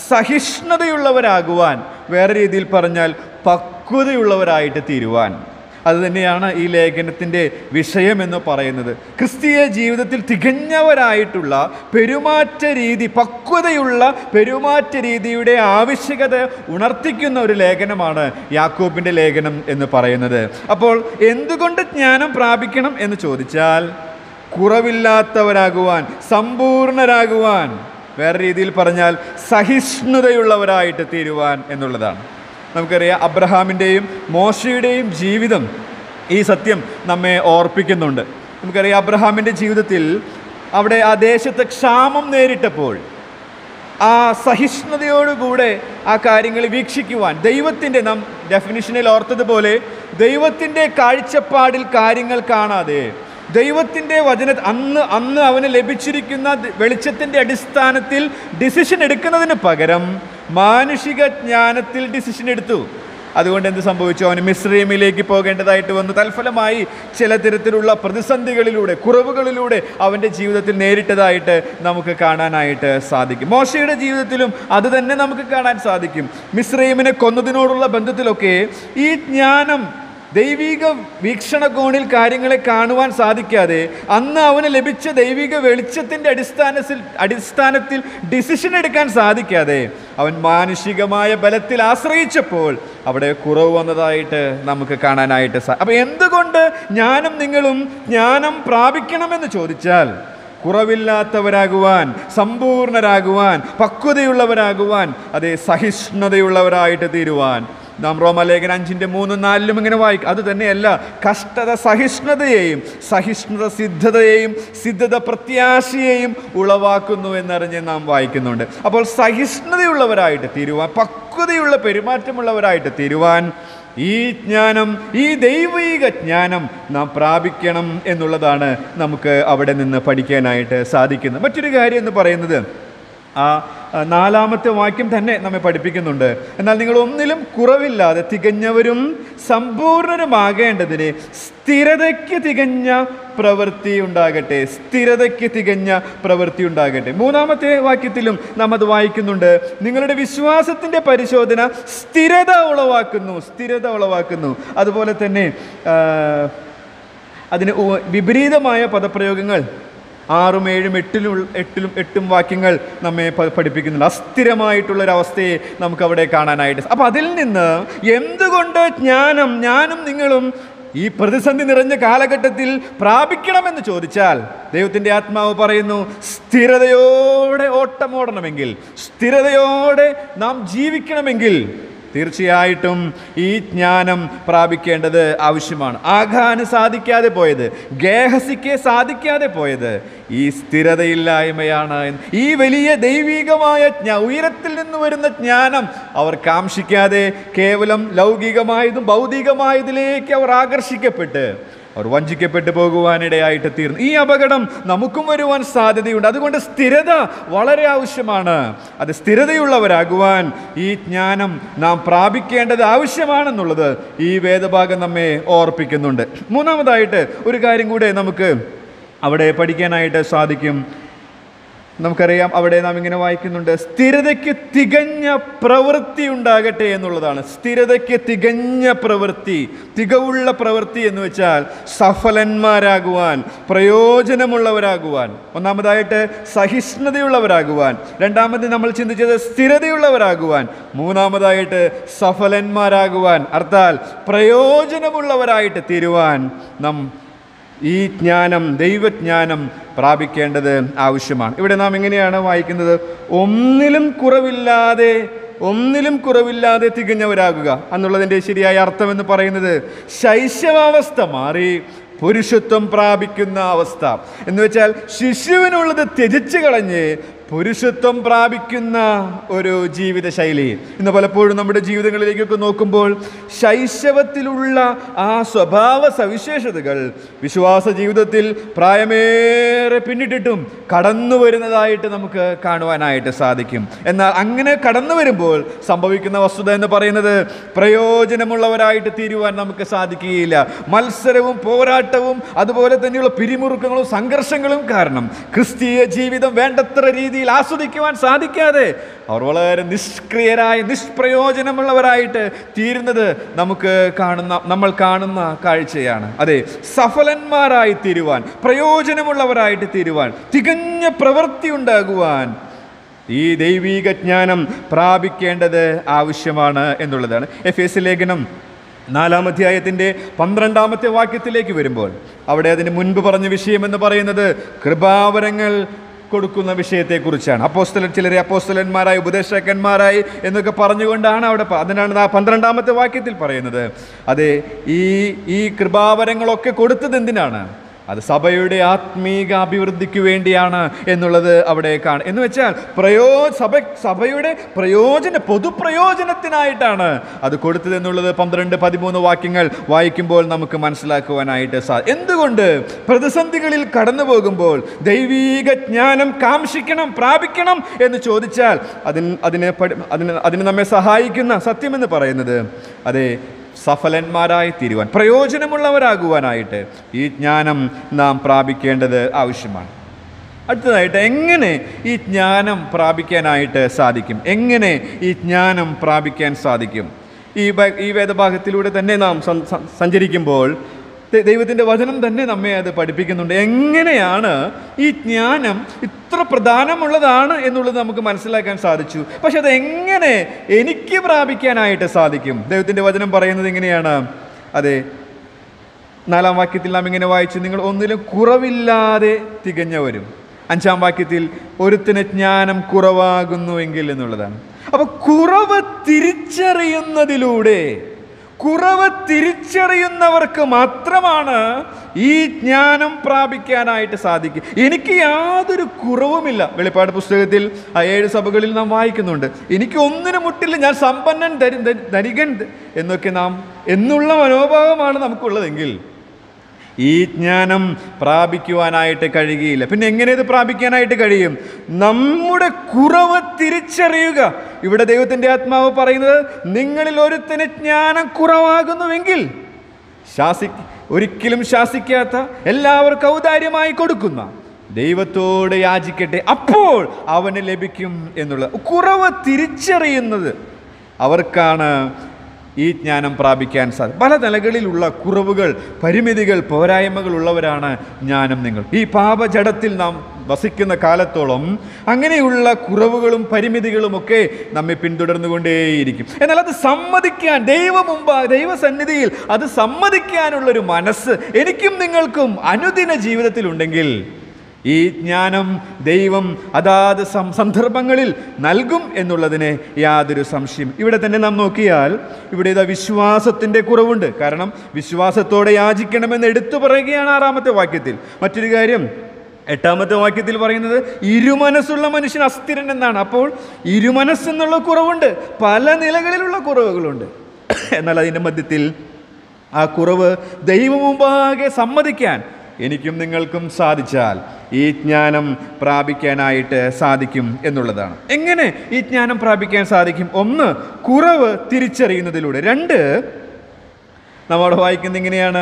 സഹിഷ്ണുതയുള്ളവരാകുവാൻ വേറെ രീതിയിൽ പറഞ്ഞാൽ പക്വതയുള്ളവരായിട്ട് തീരുവാൻ അതുതന്നെയാണ് ഈ ലേഖനത്തിൻ്റെ വിഷയമെന്ന് പറയുന്നത് ക്രിസ്തീയ ജീവിതത്തിൽ തികഞ്ഞവരായിട്ടുള്ള പെരുമാറ്റ രീതി പക്വതയുള്ള പെരുമാറ്റ രീതിയുടെ ആവശ്യകത ഉണർത്തിക്കുന്ന ഒരു ലേഖനമാണ് യാക്കോബിൻ്റെ ലേഖനം എന്ന് പറയുന്നത് അപ്പോൾ എന്തുകൊണ്ട് ജ്ഞാനം പ്രാപിക്കണം എന്ന് ചോദിച്ചാൽ കുറവില്ലാത്തവരാകുവാൻ സമ്പൂർണരാകുവാൻ വേറെ രീതിയിൽ പറഞ്ഞാൽ സഹിഷ്ണുതയുള്ളവരായിട്ട് തീരുവാൻ എന്നുള്ളതാണ് നമുക്കറിയാം അബ്രഹാമിൻ്റെയും മോശയുടെയും ജീവിതം ഈ സത്യം നമ്മെ ഓർപ്പിക്കുന്നുണ്ട് നമുക്കറിയാം അബ്രഹാമിൻ്റെ ജീവിതത്തിൽ അവിടെ ആ ദേശത്ത് ക്ഷാമം നേരിട്ടപ്പോൾ ആ സഹിഷ്ണുതയോടുകൂടെ ആ കാര്യങ്ങൾ വീക്ഷിക്കുവാൻ ദൈവത്തിൻ്റെ നാം ഡെഫിനിഷനിൽ ഓർത്തതുപോലെ ദൈവത്തിൻ്റെ കാഴ്ചപ്പാടിൽ കാര്യങ്ങൾ കാണാതെ ദൈവത്തിൻ്റെ വചന അന്ന് അന്ന് അവന് ലഭിച്ചിരിക്കുന്ന ദ- വെളിച്ചത്തിൻ്റെ അടിസ്ഥാനത്തിൽ ഡിസിഷൻ എടുക്കുന്നതിന് പകരം മാനുഷിക ജ്ഞാനത്തിൽ ഡിസിഷൻ എടുത്തു അതുകൊണ്ട് എന്ത് സംഭവിച്ചു അവന് മിശ്രീമിലേക്ക് പോകേണ്ടതായിട്ട് വന്നു തൽഫലമായി ചില തരത്തിലുള്ള പ്രതിസന്ധികളിലൂടെ കുറവുകളിലൂടെ അവൻ്റെ ജീവിതത്തിൽ നേരിട്ടതായിട്ട് നമുക്ക് കാണാനായിട്ട് സാധിക്കും മോശയുടെ ജീവിതത്തിലും അത് തന്നെ നമുക്ക് കാണാൻ സാധിക്കും മിശ്രീമിനെ കൊന്നതിനോടുള്ള ബന്ധത്തിലൊക്കെ ഈ ജ്ഞാനം ദൈവിക വീക്ഷണകോണിൽ കാര്യങ്ങളെ കാണുവാൻ സാധിക്കാതെ അന്ന് അവന് ലഭിച്ച ദൈവിക വെളിച്ചത്തിൻ്റെ അടിസ്ഥാനത്തിൽ അടിസ്ഥാനത്തിൽ ഡിസിഷൻ എടുക്കാൻ സാധിക്കാതെ അവൻ മാനുഷികമായ ബലത്തിൽ ആശ്രയിച്ചപ്പോൾ അവിടെ കുറവ് വന്നതായിട്ട് നമുക്ക് കാണാനായിട്ട് സാ അപ്പോൾ എന്തുകൊണ്ട് ജ്ഞാനം നിങ്ങളും ജ്ഞാനം പ്രാപിക്കണമെന്ന് ചോദിച്ചാൽ കുറവില്ലാത്തവരാകുവാൻ സമ്പൂർണരാകുവാൻ പക്വതയുള്ളവരാകുവാൻ അതേ സഹിഷ്ണുതയുള്ളവരായിട്ട് തീരുവാൻ നാം റോമലേഖന അഞ്ചിൻ്റെ മൂന്നും നാലിലും ഇങ്ങനെ വായിക്കും അത് തന്നെയല്ല കഷ്ടത സഹിഷ്ണുതയെയും സഹിഷ്ണുത സിദ്ധതയെയും സിദ്ധത പ്രത്യാശയെയും ഉളവാക്കുന്നു എന്നറിഞ്ഞ് നാം വായിക്കുന്നുണ്ട് അപ്പോൾ സഹിഷ്ണുതയുള്ളവരായിട്ട് തീരുവാൻ പക്വതയുള്ള പെരുമാറ്റമുള്ളവരായിട്ട് തീരുവാൻ ഈ ജ്ഞാനം ഈ ദൈവിക ജ്ഞാനം നാം പ്രാപിക്കണം എന്നുള്ളതാണ് നമുക്ക് അവിടെ നിന്ന് പഠിക്കാനായിട്ട് സാധിക്കുന്നത് മറ്റൊരു കാര്യം എന്ന് പറയുന്നത് ആ ആ, നാലാമത്തെ വാക്യം തന്നെ നമ്മെ പഠിപ്പിക്കുന്നുണ്ട് എന്നാൽ നിങ്ങൾ ഒന്നിലും കുറവില്ലാതെ തികഞ്ഞവരും സമ്പൂർണരുമാകേണ്ടതിന് സ്ഥിരതയ്ക്ക് തികഞ്ഞ പ്രവൃത്തി ഉണ്ടാകട്ടെ സ്ഥിരതയ്ക്ക് തികഞ്ഞ പ്രവൃത്തി ഉണ്ടാകട്ടെ മൂന്നാമത്തെ വാക്യത്തിലും നാം അത് വായിക്കുന്നുണ്ട് നിങ്ങളുടെ വിശ്വാസത്തിൻ്റെ പരിശോധന സ്ഥിരത ഉളവാക്കുന്നു സ്ഥിരത ഉളവാക്കുന്നു അതുപോലെ തന്നെ ആ, അതിന് ഉ- വിപരീതമായ പദപ്രയോഗങ്ങൾ ആറും ഏഴും എട്ടിലും എട്ടിലും എട്ടും വാക്യങ്ങൾ നമ്മെ പ- പഠിപ്പിക്കുന്നുണ്ട് അസ്ഥിരമായിട്ടുള്ളൊരവസ്ഥയെ നമുക്ക് അവിടെ കാണാനായിട്ട് സ- അപ്പം അതിൽ നിന്ന് എന്തുകൊണ്ട് ജ്ഞാനം ഞാനും നിങ്ങളും ഈ പ്രതിസന്ധി നിറഞ്ഞ കാലഘട്ടത്തിൽ പ്രാപിക്കണമെന്ന് ചോദിച്ചാൽ ദൈവത്തിൻ്റെ ആത്മാവ് പറയുന്നു സ്ഥിരതയോടെ ഓട്ടമോടണമെങ്കിൽ സ്ഥിരതയോടെ നാം ജീവിക്കണമെങ്കിൽ തീർച്ചയായിട്ടും ഈ ജ്ഞാനം പ്രാപിക്കേണ്ടത് ആവശ്യമാണ് ആഘാന് സാധിക്കാതെ പോയത് ഗേഹസിക്ക് സാധിക്കാതെ പോയത് ഈ സ്ഥിരതയില്ലായ്മയാണ് എന്ന്. ഈ വലിയ ദൈവികമായ ജ്ഞ ഉയരത്തിൽ നിന്ന് വരുന്ന ജ്ഞാനം അവർ കാംക്ഷിക്കാതെ കേവലം ലൗകികമായതും ഭൗതികമായതിലേക്ക് അവർ ആകർഷിക്കപ്പെട്ട് അവർ വഞ്ചിക്കപ്പെട്ടു പോകുവാനിടയായിട്ട് തീർന്നു ഈ അപകടം നമുക്കും വരുവാൻ സാധ്യതയുണ്ട് അതുകൊണ്ട് സ്ഥിരത വളരെ ആവശ്യമാണ് അത് സ്ഥിരതയുള്ളവരാകുവാൻ ഈ ജ്ഞാനം നാം പ്രാപിക്കേണ്ടത് ആവശ്യമാണെന്നുള്ളത് ഈ വേദഭാഗം നമ്മെ ഓർപ്പിക്കുന്നുണ്ട് മൂന്നാമതായിട്ട് ഒരു കാര്യം കൂടെ നമുക്ക് അവിടെ പഠിക്കാനായിട്ട് സാധിക്കും നമുക്കറിയാം അവിടെ നാം ഇങ്ങനെ വായിക്കുന്നുണ്ട് സ്ഥിരതയ്ക്ക് തികഞ്ഞ പ്രവൃത്തി ഉണ്ടാകട്ടെ എന്നുള്ളതാണ് സ്ഥിരതയ്ക്ക് തികഞ്ഞ പ്രവൃത്തി തികവുള്ള പ്രവൃത്തി എന്ന് വെച്ചാൽ സഫലന്മാരാകുവാൻ പ്രയോജനമുള്ളവരാകുവാൻ ഒന്നാമതായിട്ട് സഹിഷ്ണുതയുള്ളവരാകുവാൻ രണ്ടാമത് നമ്മൾ ചിന്തിച്ചത് സ്ഥിരതയുള്ളവരാകുവാൻ മൂന്നാമതായിട്ട് സഫലന്മാരാകുവാൻ അർത്ഥാൽ പ്രയോജനമുള്ളവരായിട്ട് തീരുവാൻ നാം ഈ ജ്ഞാനം ദൈവജ്ഞാനം പ്രാപിക്കേണ്ടത് ആവശ്യമാണ് ഇവിടെ നാം എങ്ങനെയാണ് വായിക്കുന്നത് ഒന്നിലും കുറവില്ലാതെ ഒന്നിലും കുറവില്ലാതെ തികഞ്ഞവരാകുക എന്നുള്ളതിൻ്റെ ശരിയായ അർത്ഥം എന്ന് പറയുന്നത് ശൈശവാവസ്ഥ മാറി പുരുഷത്വം പ്രാപിക്കുന്ന അവസ്ഥ എന്ന് വെച്ചാൽ ശിശുവിനുള്ളത് ത്യജിച്ചു കളഞ്ഞ് പുരുഷത്വം പ്രാപിക്കുന്ന ഒരു ജീവിതശൈലി ഇന്ന് പലപ്പോഴും നമ്മുടെ ജീവിതങ്ങളിലേക്കൊക്കെ നോക്കുമ്പോൾ ശൈശവത്തിലുള്ള ആ സ്വഭാവ സവിശേഷതകൾ വിശ്വാസ ജീവിതത്തിൽ പ്രായമേറെ പിന്നിട്ടിട്ടും കടന്നു വരുന്നതായിട്ട് നമുക്ക് കാണുവാനായിട്ട് സാധിക്കും എന്നാൽ അങ്ങനെ കടന്നു വരുമ്പോൾ സംഭവിക്കുന്ന വസ്തുത എന്ന് പറയുന്നത് പ്രയോജനമുള്ളവരായിട്ട് തീരുവാൻ നമുക്ക് സാധിക്കുകയില്ല മത്സരവും പോരാട്ടവും അതുപോലെ തന്നെയുള്ള പിരിമുറുക്കങ്ങളും സംഘർഷങ്ങളും കാരണം ക്രിസ്തീയ ജീവിതം വേണ്ടത്ര രീതിയിൽ ആസ്വദിക്കുവാൻ സാധിക്കാതെ അവർ വളരെ നിഷ്ക്രിയരായ നിഷ്പ്രയോജനമുള്ളവരായിട്ട് തീരുന്നത് നമുക്ക് കാണുന്ന നമ്മൾ കാണുന്ന കാഴ്ചയാണ് അതെ സഫലന്മാരായി തീരുവാൻ പ്രയോജനമുള്ളവരായിട്ട് തീരുവാൻ തികഞ്ഞ പ്രവൃത്തി ഉണ്ടാകുവാൻ ഈ ദൈവീക ജ്ഞാനം പ്രാപിക്കേണ്ടത് ആവശ്യമാണ് എന്നുള്ളതാണ് എഫ് എസ് ലേഖനം നാലാം അധ്യായത്തിൻ്റെ പന്ത്രണ്ടാമത്തെ വാക്യത്തിലേക്ക് വരുമ്പോൾ അവിടെ അതിന് മുൻപ് പറഞ്ഞ വിഷയം എന്ന് പറയുന്നത് കൃപാവരങ്ങൾ കൊടുക്കുന്ന വിഷയത്തെക്കുറിച്ചാണ് അപ്പോസ്തലൻ ചിലരെ അപ്പോസ്തലന്മാരായി ഉപദേശകന്മാരായി എന്നൊക്കെ പറഞ്ഞുകൊണ്ടാണ് അവിടെ പ- അതിനാണ് ആ പന്ത്രണ്ടാമത്തെ വാക്യത്തിൽ പറയുന്നത് അതെ ഈ ഈ കൃപാവരങ്ങളൊക്കെ കൊടുത്തത് എന്തിനാണ് അത് സഭയുടെ ആത്മീക അഭിവൃദ്ധിക്ക് വേണ്ടിയാണ് എന്നുള്ളത് അവിടെ കാണും എന്ന് വെച്ചാൽ പ്രയോ സഭ സഭയുടെ പ്രയോജന പൊതുപ്രയോജനത്തിനായിട്ടാണ് അത് കൊടുത്തത് എന്നുള്ളത് പന്ത്രണ്ട് പതിമൂന്ന് വാക്യങ്ങൾ വായിക്കുമ്പോൾ നമുക്ക് മനസ്സിലാക്കുവാനായിട്ട് സാ എന്തുകൊണ്ട് പ്രതിസന്ധികളിൽ കടന്നു പോകുമ്പോൾ ദൈവീക ജ്ഞാനം കാംക്ഷിക്കണം പ്രാപിക്കണം എന്ന് ചോദിച്ചാൽ അതിന് അതിന് പഠി- അതിന് അതിന് നമ്മെ സഹായിക്കുന്ന സത്യമെന്ന് പറയുന്നത് അതെ സഫലന്മാരായി തീരുവാൻ പ്രയോജനമുള്ളവരാകുവാനായിട്ട് ഈ ജ്ഞാനം നാം പ്രാപിക്കേണ്ടത് ആവശ്യമാണ് അടുത്തതായിട്ട് എങ്ങനെ ഈ ജ്ഞാനം പ്രാപിക്കാനായിട്ട് സാധിക്കും എങ്ങനെ ഈ ജ്ഞാനം പ്രാപിക്കാൻ സാധിക്കും ഈ ബ- ഈ വേദഭാഗത്തിലൂടെ തന്നെ നാം സൻ- സ- സഞ്ചരിക്കുമ്പോൾ ദ- ദൈവത്തിൻ്റെ വചനം തന്നെ നമ്മെ അത് പഠിപ്പിക്കുന്നുണ്ട് എങ്ങനെയാണ് ഈ ജ്ഞാനം ഇത്ര പ്രധാനമുള്ളതാണ് എന്നുള്ളത് നമുക്ക് മനസ്സിലാക്കാൻ സാധിച്ചു പക്ഷെ അത് എങ്ങനെ എനിക്ക് പ്രാപിക്കാനായിട്ട് സാധിക്കും ദൈവത്തിൻ്റെ വചനം പറയുന്നത് ഇങ്ങനെയാണ് അതെ നാലാം വാക്യത്തിൽ നാം ഇങ്ങനെ വായിച്ചു നിങ്ങൾ ഒന്നിലും കുറവില്ലാതെ തികഞ്ഞവരും അഞ്ചാം വാക്യത്തിൽ ഒരുത്തിന് ജ്ഞാനം കുറവാകുന്നുവെങ്കിൽ എന്നുള്ളതാണ് അപ്പൊ കുറവ് തിരിച്ചറിയുന്നതിലൂടെ കുറവ് തിരിച്ചറിയുന്നവർക്ക് മാത്രമാണ് ഈ ജ്ഞാനം പ്രാപിക്കാനായിട്ട് സാധിക്കും എനിക്ക് യാതൊരു കുറവുമില്ല വെളിപ്പാട് പുസ്തകത്തിൽ ആ ഏഴ് സഭകളിൽ നാം വായിക്കുന്നുണ്ട് എനിക്ക് ഒന്നിനും മുട്ടില്ല ഞാൻ സമ്പന്നൻ ധരി- ധരി- ധനികൻ എന്നൊക്കെ നാം എന്നുള്ള മനോഭാവമാണ് നമുക്കുള്ളതെങ്കിൽ ഈ ജ്ഞാനം പ്രാപിക്കുവാനായിട്ട് കഴിയുകയില്ല പിന്നെ എങ്ങനെ ഇത് പ്രാപിക്കാനായിട്ട് കഴിയും നമ്മുടെ കുറവ് തിരിച്ചറിയുക ഇവിടെ ദൈവത്തിൻ്റെ ആത്മാവ് പറയുന്നത് നിങ്ങളിൽ ഒരുത്തിന് ജ്ഞാനം കുറവാകുന്നുവെങ്കിൽ ശാസി ഒരിക്കലും ശാസിക്കാത്ത എല്ലാവർക്കും ഔദാര്യമായി കൊടുക്കുന്ന ദൈവത്തോട് യാചിക്കട്ടെ അപ്പോൾ അവന് ലഭിക്കും എന്നുള്ളത് കുറവ് തിരിച്ചറിയുന്നത് അവർക്കാണ് ഈ ജ്ഞാനം പ്രാപിക്കാൻ സാധിക്കും പല നിലകളിലുള്ള കുറവുകൾ പരിമിതികൾ പോരായ്മകൾ ഉള്ളവരാണ് ജ്ഞാനം നിങ്ങൾ ഈ പാപജടത്തിൽ നാം വസിക്കുന്ന കാലത്തോളം അങ്ങനെയുള്ള കുറവുകളും പരിമിതികളുമൊക്കെ നമ്മെ പിന്തുടർന്നുകൊണ്ടേയിരിക്കും എന്നാൽ അത് സമ്മതിക്കാൻ ദൈവ മുമ്പ് ദൈവസന്നിധിയിൽ അത് സമ്മതിക്കാനുള്ളൊരു മനസ്സ് എനിക്കും നിങ്ങൾക്കും അനുദിന ജീവിതത്തിലുണ്ടെങ്കിൽ ഈ ജ്ഞാനം ദൈവം അതാത് സം- സന്ദർഭങ്ങളിൽ നൽകും എന്നുള്ളതിന് യാതൊരു സംശയം ഇവിടെ തന്നെ നാം നോക്കിയാൽ ഇവിടെ ഇതാ വിശ്വാസത്തിൻ്റെ കുറവുണ്ട് കാരണം വിശ്വാസത്തോടെ യാചിക്കണമെന്ന് എടുത്തു പറയുകയാണ് ആറാമത്തെ വാക്യത്തിൽ മറ്റൊരു കാര്യം എട്ടാമത്തെ വാക്യത്തിൽ പറയുന്നത് ഇരുമനസ്സുള്ള മനുഷ്യൻ അസ്ഥിരൻ എന്നാണ് അപ്പോൾ ഇരുമനസ്സെന്നുള്ള കുറവുണ്ട് പല നിലകളിലുള്ള കുറവുകളുണ്ട് എന്നാൽ അതിൻ്റെ മധ്യത്തിൽ ആ കുറവ് ദൈവമുമ്പാകെ സമ്മതിക്കാൻ എനിക്കും നിങ്ങൾക്കും സാധിച്ചാൽ ഈ ജ്ഞാനം പ്രാപിക്കാനായിട്ട് സാധിക്കും എന്നുള്ളതാണ് എങ്ങനെ ഈ ജ്ഞാനം പ്രാപിക്കാൻ സാധിക്കും ഒന്ന് കുറവ് തിരിച്ചറിയുന്നതിലൂടെ രണ്ട് നമ്മോട് വായിക്കുന്നത് ഇങ്ങനെയാണ്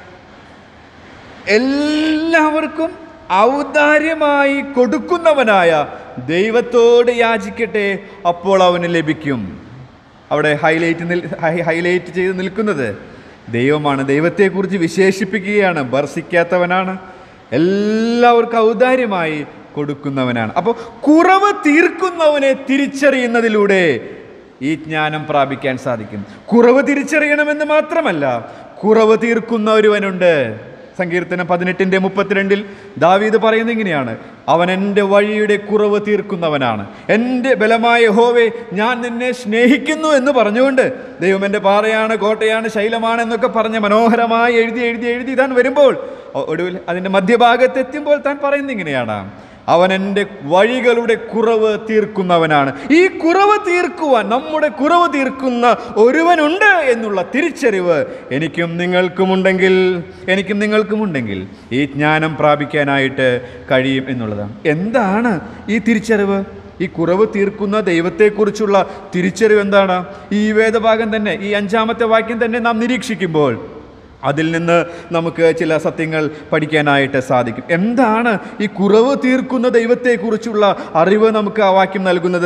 എല്ലാവർക്കും ഔദാര്യമായി കൊടുക്കുന്നവനായ ദൈവത്തോട് യാചിക്കട്ടെ അപ്പോൾ അവന് ലഭിക്കും അവിടെ ഹൈലൈറ്റ് നിൽ ഹൈ- ഹൈലൈറ്റ് ചെയ്ത് നിൽക്കുന്നത് ദൈവമാണ് ദൈവത്തെക്കുറിച്ച് വിശേഷിപ്പിക്കുകയാണ് ഭർഷിക്കാത്തവനാണ് എല്ലാവർക്കും ഔദാര്യമായി കൊടുക്കുന്നവനാണ് അപ്പോൾ കുറവ് തീർക്കുന്നവനെ തിരിച്ചറിയുന്നതിലൂടെ ഈ ജ്ഞാനം പ്രാപിക്കാൻ സാധിക്കും കുറവ് തിരിച്ചറിയണമെന്ന് മാത്രമല്ല കുറവ് തീർക്കുന്ന ഒരുവനുണ്ട് സങ്കീർത്തനം പതിനെട്ടിൻ്റെ മുപ്പത്തിരണ്ടിൽ ദാവീദ് പറയുന്നത് ഇങ്ങനെയാണ് അവൻ എൻ്റെ വഴിയുടെ കുറവ് തീർക്കുന്നവനാണ് എൻ്റെ ബലമായ ഹോവേ ഞാൻ നിന്നെ സ്നേഹിക്കുന്നു എന്ന് പറഞ്ഞുകൊണ്ട് ദൈവം എൻ്റെ പാറയാണ് കോട്ടയാണ് ശൈലമാണ് എന്നൊക്കെ പറഞ്ഞ് മനോഹരമായി എഴുതി എഴുതി എഴുതി താൻ വരുമ്പോൾ ഒ- ഒടുവിൽ അതിൻ്റെ മധ്യഭാഗത്ത് എത്തുമ്പോൾ താൻ പറയുന്നത് ഇങ്ങനെയാണ് അവൻ എൻ്റെ വഴികളുടെ കുറവ് തീർക്കുന്നവനാണ് ഈ കുറവ് തീർക്കുവാൻ നമ്മുടെ കുറവ് തീർക്കുന്ന ഒരുവനുണ്ട് എന്നുള്ള തിരിച്ചറിവ് എനിക്കും നിങ്ങൾക്കുമുണ്ടെങ്കിൽ എനിക്കും നിങ്ങൾക്കുമുണ്ടെങ്കിൽ ഈ ജ്ഞാനം പ്രാപിക്കാനായിട്ട് കഴിയും എന്നുള്ളതാണ് എന്താണ് ഈ തിരിച്ചറിവ് ഈ കുറവ് തീർക്കുന്ന ദൈവത്തെക്കുറിച്ചുള്ള തിരിച്ചറിവ് എന്താണ് ഈ വേദഭാഗം തന്നെ ഈ അഞ്ചാമത്തെ വാക്യം തന്നെ നാം നിരീക്ഷിക്കുമ്പോൾ അതിൽ നിന്ന് നമുക്ക് ചില സത്യങ്ങൾ പഠിക്കാനായിട്ട് സാധിക്കും എന്താണ് ഈ കുറവ് തീർക്കുന്ന ദൈവത്തെക്കുറിച്ചുള്ള അറിവ് നമുക്ക് ആ വാക്യം നൽകുന്നത്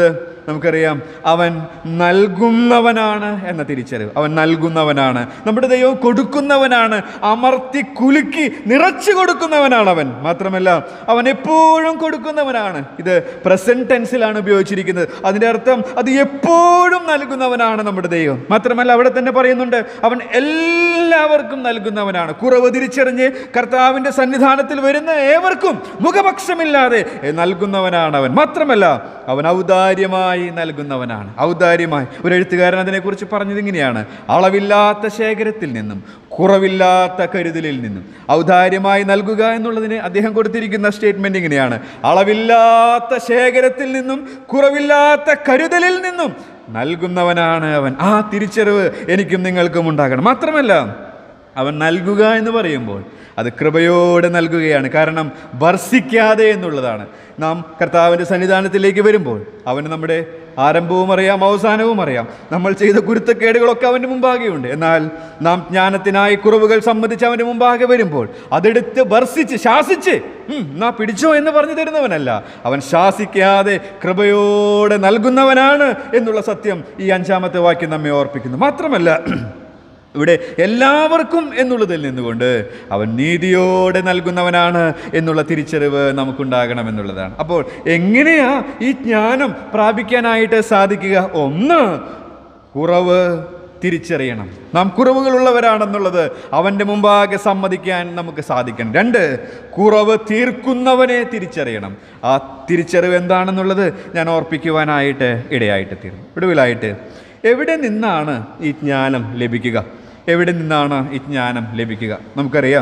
നമുക്കറിയാം അവൻ നൽകുന്നവനാണ് എന്ന തിരിച്ചറിവ് അവൻ നൽകുന്നവനാണ് നമ്മുടെ ദൈവം കൊടുക്കുന്നവനാണ് അമർത്തി കുലുക്കി നിറച്ചു കൊടുക്കുന്നവനാണ് അവൻ മാത്രമല്ല അവൻ എപ്പോഴും കൊടുക്കുന്നവനാണ് ഇത് പ്രസന്റ് ടെൻസിലാണ് ഉപയോഗിച്ചിരിക്കുന്നത് അതിൻ്റെ അർത്ഥം അത് എപ്പോഴും നൽകുന്നവനാണ് നമ്മുടെ ദൈവം മാത്രമല്ല അവിടെ തന്നെ പറയുന്നുണ്ട് അവൻ എല്ലാവർക്കും നൽകുന്നവനാണ് കുറവ് തിരിച്ചറിഞ്ഞ് കർത്താവിൻ്റെ സന്നിധാനത്തിൽ വരുന്ന ഏവർക്കും മുഖപക്ഷമില്ലാതെ നൽകുന്നവനാണ് അവൻ മാത്രമല്ല അവൻ ഔദാര്യമായി നൽകുന്നവനാണ് ഔദാര്യമായി ഒരു എഴുത്തുകാരൻ അതിനെക്കുറിച്ച് പറഞ്ഞത് ഇങ്ങനെയാണ് അളവില്ലാത്ത ശേഖരത്തിൽ നിന്നും കുറവില്ലാത്ത കരുതലിൽ നിന്നും ഔദാര്യമായി നൽകുക എന്നുള്ളതിന് അദ്ദേഹം കൊടുത്തിരിക്കുന്ന സ്റ്റേറ്റ്മെന്റ് ഇങ്ങനെയാണ് അളവില്ലാത്ത ശേഖരത്തിൽ നിന്നും കുറവില്ലാത്ത കരുതലിൽ നിന്നും നൽകുന്നവനാണ് അവൻ ആ തിരിച്ചറിവ് എനിക്കും നിങ്ങൾക്കും ഉണ്ടാകണം മാത്രമല്ല അവൻ നൽകുക എന്ന് പറയുമ്പോൾ അത് കൃപയോടെ നൽകുകയാണ് കാരണം വർഷിക്കാതെ എന്നുള്ളതാണ് നാം കർത്താവിൻ്റെ സന്നിധാനത്തിലേക്ക് വരുമ്പോൾ അവന് നമ്മുടെ ആരംഭവും അറിയാം അവസാനവും അറിയാം നമ്മൾ ചെയ്ത കുരുത്തക്കേടുകളൊക്കെ അവൻ്റെ മുമ്പാകെയുണ്ട് എന്നാൽ നാം ജ്ഞാനത്തിനായി കുറവുകൾ സംബന്ധിച്ച് അവൻ്റെ മുമ്പാകെ വരുമ്പോൾ അതെടുത്ത് വർഷിച്ച് ശാസിച്ച് "ഉം, നാ പിടിച്ചോ എന്ന് പറഞ്ഞു തരുന്നവനല്ല അവൻ ശാസിക്കാതെ കൃപയോടെ നൽകുന്നവനാണ് എന്നുള്ള സത്യം ഈ അഞ്ചാമത്തെ വാക്യം നമ്മെ ഓർപ്പിക്കുന്നു മാത്രമല്ല ഇവിടെ എല്ലാവർക്കും എന്നുള്ളതിൽ നിന്നുകൊണ്ട് അവൻ നീതിയോടെ നൽകുന്നവനാണ് എന്നുള്ള തിരിച്ചറിവ് നമുക്കുണ്ടാകണം എന്നുള്ളതാണ് അപ്പോൾ എങ്ങനെയാ ഈ ജ്ഞാനം പ്രാപിക്കാനായിട്ട് സാധിക്കുക ഒന്ന് കുറവ് തിരിച്ചറിയണം നാം കുറവുകളുള്ളവരാണെന്നുള്ളത് അവൻ്റെ മുമ്പാകെ സമ്മതിക്കാൻ നമുക്ക് സാധിക്കണം രണ്ട് കുറവ് തീർക്കുന്നവനെ തിരിച്ചറിയണം ആ തിരിച്ചറിവ് എന്താണെന്നുള്ളത് ഞാൻ ഓർപ്പിക്കുവാനായിട്ട് ഇടയായിട്ട് തീർന്നു ഒടുവിലായിട്ട് എവിടെ നിന്നാണ് ഈ ജ്ഞാനം ലഭിക്കുക എവിടെ നിന്നാണ് ഈ ജ്ഞാനം ലഭിക്കുക നമുക്കറിയാം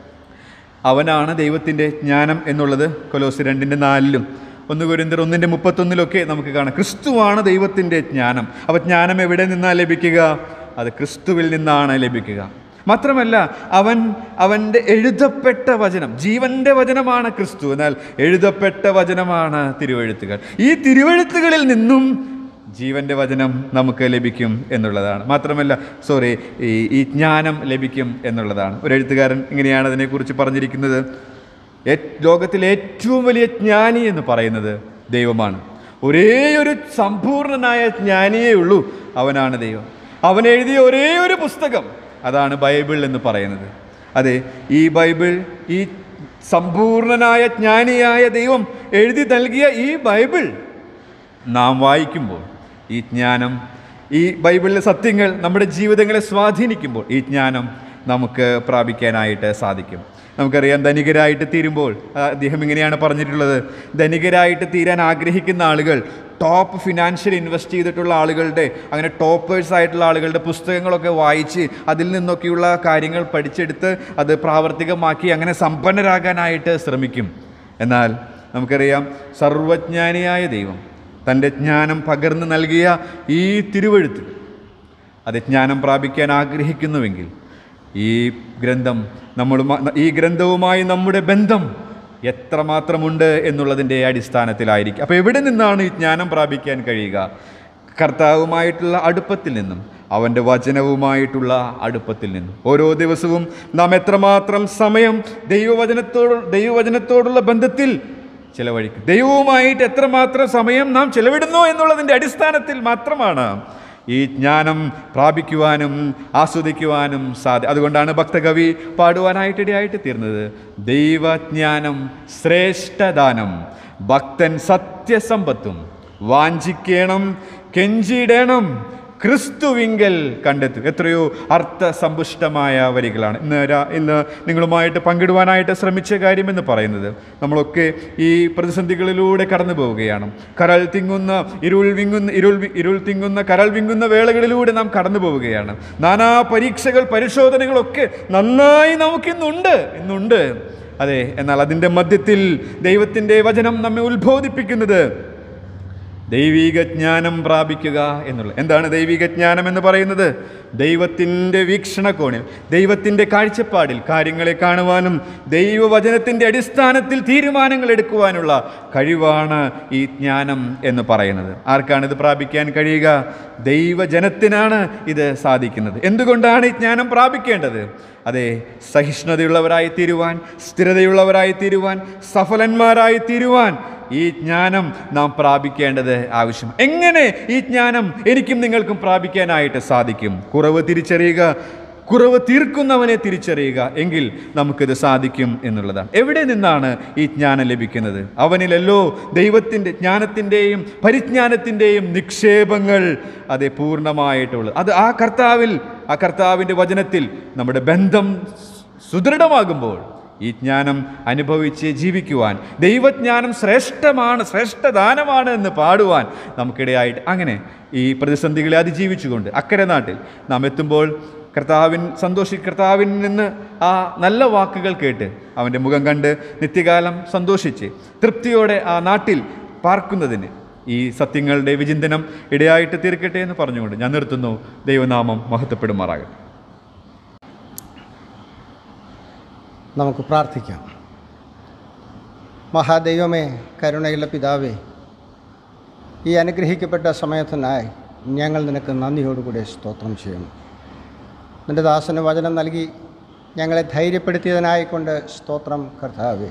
അവനാണ് ദൈവത്തിൻ്റെ ജ്ഞാനം എന്നുള്ളത് കൊലോസ് രണ്ടിൻ്റെ നാലിലും ഒന്ന് കുരിന്തർ ഒന്നിൻ്റെ മുപ്പത്തൊന്നിലൊക്കെ നമുക്ക് കാണാം ക്രിസ്തുവാണ് ദൈവത്തിൻ്റെ ജ്ഞാനം അപ്പോൾ ജ്ഞാനം എവിടെ നിന്നാണ് ലഭിക്കുക അത് ക്രിസ്തുവിൽ നിന്നാണ് ലഭിക്കുക മാത്രമല്ല അവൻ അവൻ്റെ എഴുതപ്പെട്ട വചനം ജീവൻ്റെ വചനമാണ് ക്രിസ്തു എന്നാൽ എഴുതപ്പെട്ട വചനമാണ് തിരുവഴുത്തുകൾ ഈ തിരുവഴുത്തുകളിൽ നിന്നും ജീവൻ്റെ വചനം നമുക്ക് ലഭിക്കും എന്നുള്ളതാണ് മാത്രമല്ല സോറി ഈ ഈ ജ്ഞാനം ലഭിക്കും എന്നുള്ളതാണ് ഒരു എഴുത്തുകാരൻ ഇങ്ങനെയാണ് അതിനെക്കുറിച്ച് പറഞ്ഞിരിക്കുന്നത് ഏ- ലോകത്തിലെ ഏറ്റവും വലിയ ജ്ഞാനി എന്ന് പറയുന്നത് ദൈവമാണ് ഒരേ ഒരു സമ്പൂർണനായ ജ്ഞാനിയേ ഉള്ളൂ അവനാണ് ദൈവം അവൻ എഴുതിയ ഒരേ ഒരു പുസ്തകം അതാണ് ബൈബിൾ എന്ന് പറയുന്നത് അതെ ഈ ബൈബിൾ ഈ സമ്പൂർണനായ ജ്ഞാനിയായ ദൈവം എഴുതി നൽകിയ ഈ ബൈബിൾ നാം വായിക്കുമ്പോൾ ഈ ജ്ഞാനം ഈ ബൈബിളിലെ സത്യങ്ങൾ നമ്മുടെ ജീവിതങ്ങളെ സ്വാധീനിക്കുമ്പോൾ ഈ ജ്ഞാനം നമുക്ക് പ്രാപിക്കാനായിട്ട് സാധിക്കും നമുക്കറിയാം ധനികരായിട്ട് തീരുമ്പോൾ ആ, അദ്ദേഹം ഇങ്ങനെയാണ് പറഞ്ഞിട്ടുള്ളത് ധനികരായിട്ട് തീരാൻ ആഗ്രഹിക്കുന്ന ആളുകൾ ടോപ്പ് ഫിനാൻഷ്യൽ ഇൻവെസ്റ്റ് ചെയ്തിട്ടുള്ള ആളുകളുടെ അങ്ങനെ ടോപ്പേഴ്സ് ആയിട്ടുള്ള ആളുകളുടെ പുസ്തകങ്ങളൊക്കെ വായിച്ച് അതിൽ നിന്നൊക്കെയുള്ള കാര്യങ്ങൾ പഠിച്ചെടുത്ത് അത് പ്രാവർത്തികമാക്കി അങ്ങനെ സമ്പന്നരാകാനായിട്ട് ശ്രമിക്കും എന്നാൽ നമുക്കറിയാം സർവജ്ഞാനിയായ ദൈവം തൻ്റെ ജ്ഞാനം പകർന്നു നൽകിയ ഈ തിരുവഴുത്ത് അത് ജ്ഞാനം പ്രാപിക്കാൻ ആഗ്രഹിക്കുന്നുവെങ്കിൽ ഈ ഗ്രന്ഥം നമ്മളുമാ ഈ ഗ്രന്ഥവുമായി നമ്മുടെ ബന്ധം എത്രമാത്രമുണ്ട് എന്നുള്ളതിൻ്റെ അടിസ്ഥാനത്തിലായിരിക്കും അപ്പോൾ എവിടെ നിന്നാണ് ഈ ജ്ഞാനം പ്രാപിക്കാൻ കഴിയുക കർത്താവുമായിട്ടുള്ള അടുപ്പത്തിൽ നിന്നും അവൻ്റെ വചനവുമായിട്ടുള്ള അടുപ്പത്തിൽ നിന്നും ഓരോ ദിവസവും നാം എത്രമാത്രം സമയം ദൈവവചനത്തോട് ദൈവവചനത്തോടുള്ള ബന്ധത്തിൽ ചിലവഴിക്കും ദൈവവുമായിട്ട് എത്രമാത്രം സമയം നാം ചിലവിടുന്നു എന്നുള്ളതിൻ്റെ അടിസ്ഥാനത്തിൽ മാത്രമാണ് ഈ ജ്ഞാനം പ്രാപിക്കുവാനും ആസ്വദിക്കുവാനും സാധ്യ അതുകൊണ്ടാണ് ഭക്തകവി പാടുവാനായിട്ടിടയായിട്ട് തീർന്നത് ദൈവജ്ഞാനം ശ്രേഷ്ഠദാനം ഭക്തൻ സത്യസമ്പത്തും വാഞ്ചിക്കണം കെഞ്ചിടണം ക്രിസ്തുവിങ്കൽ കണ്ടെത്തും എത്രയോ അർത്ഥസമ്പുഷ്ടമായ വരികളാണ് ഇന്ന് രാ- ഇന്ന് നിങ്ങളുമായിട്ട് പങ്കിടുവാനായിട്ട് ശ്രമിച്ച കാര്യമെന്ന് പറയുന്നത് നമ്മളൊക്കെ ഈ പ്രതിസന്ധികളിലൂടെ കടന്നു പോവുകയാണ് കരൾ തിങ്ങുന്ന ഇരുൾ വിങ്ങുന്ന ഇരുൾ വി- ഇരുൾ തിങ്ങുന്ന കരൾ വിങ്ങുന്ന വേളകളിലൂടെ നാം കടന്നു പോവുകയാണ് നാനാ പരീക്ഷകൾ പരിശോധനകളൊക്കെ നന്നായി നമുക്കിന്നുണ്ട് ഇന്നുണ്ട് അതെ എന്നാൽ അതിൻ്റെ മധ്യത്തിൽ ദൈവത്തിൻ്റെ വചനം നമ്മെ ഉത്ബോധിപ്പിക്കുന്നത് ദൈവിക ജ്ഞാനം പ്രാപിക്കുക എന്നുള്ളത് എന്താണ് ദൈവിക ജ്ഞാനം എന്ന് പറയുന്നത് ദൈവത്തിൻ്റെ വീക്ഷണകോണിൽ ദൈവത്തിൻ്റെ കാഴ്ചപ്പാടിൽ കാര്യങ്ങളെ കാണുവാനും ദൈവവചനത്തിൻ്റെ അടിസ്ഥാനത്തിൽ തീരുമാനങ്ങൾ എടുക്കുവാനുള്ള കഴിവാണ് ഈ ജ്ഞാനം എന്ന് പറയുന്നത് ആർക്കാണ് ഇത് പ്രാപിക്കാൻ കഴിയുക ദൈവജനത്തിനാണ് ഇത് സാധിക്കുന്നത് എന്തുകൊണ്ടാണ് ഈ ജ്ഞാനം പ്രാപിക്കേണ്ടത് അതെ സഹിഷ്ണുതയുള്ളവരായി തീരുവാൻ സ്ഥിരതയുള്ളവരായി തീരുവാൻ സഫലന്മാരായി തീരുവാൻ ഈ ജ്ഞാനം നാം പ്രാപിക്കേണ്ടത് ആവശ്യം എങ്ങനെ ഈ ജ്ഞാനം എനിക്കും നിങ്ങൾക്കും പ്രാപിക്കാനായിട്ട് സാധിക്കും കുറവ് തിരിച്ചറിയുക കുറവ് തീർക്കുന്നവനെ തിരിച്ചറിയുക എങ്കിൽ നമുക്കിത് സാധിക്കും എന്നുള്ളതാണ് എവിടെ നിന്നാണ് ഈ ജ്ഞാനം ലഭിക്കുന്നത് അവനിലല്ലോ ദൈവത്തിൻ്റെ ജ്ഞാനത്തിൻ്റെയും പരിജ്ഞാനത്തിൻ്റെയും നിക്ഷേപങ്ങൾ അതെ പൂർണ്ണമായിട്ടുള്ളത് അത് ആ കർത്താവിൽ ആ കർത്താവിൻ്റെ വചനത്തിൽ നമ്മുടെ ബന്ധം സുദൃഢമാകുമ്പോൾ ഈ ജ്ഞാനം അനുഭവിച്ച് ജീവിക്കുവാൻ ദൈവജ്ഞാനം ശ്രേഷ്ഠമാണ് ശ്രേഷ്ഠദാനമാണ് എന്ന് പാടുവാൻ നമുക്കിടയായിട്ട് അങ്ങനെ ഈ പ്രതിസന്ധികളെ അതിജീവിച്ചുകൊണ്ട് അക്കരെ നാട്ടിൽ നാം എത്തുമ്പോൾ കർത്താവിൻ സന്തോഷി കർത്താവിൽ നിന്ന് ആ നല്ല വാക്കുകൾ കേട്ട് അവൻ്റെ മുഖം കണ്ട് നിത്യകാലം സന്തോഷിച്ച് തൃപ്തിയോടെ ആ നാട്ടിൽ പാർക്കുന്നതിന് ഈ സത്യങ്ങളുടെ വിചിന്തനം ഇടയായിട്ട് തീർക്കട്ടെ എന്ന് പറഞ്ഞുകൊണ്ട് ഞാൻ നിർത്തുന്നു ദൈവനാമം മഹത്വപ്പെടുമാറാകട്ടെ നമുക്ക് പ്രാർത്ഥിക്കാം മഹാദൈവമേ കരുണയുള്ള പിതാവേ ഈ അനുഗ്രഹിക്കപ്പെട്ട സമയത്തിനായി ഞങ്ങൾ നിനക്ക് നന്ദിയോടുകൂടി സ്തോത്രം ചെയ്യുന്നു നിൻ്റെ ദാസന് വചനം നൽകി ഞങ്ങളെ ധൈര്യപ്പെടുത്തിയതിനായിക്കൊണ്ട് സ്തോത്രം കർത്താവേ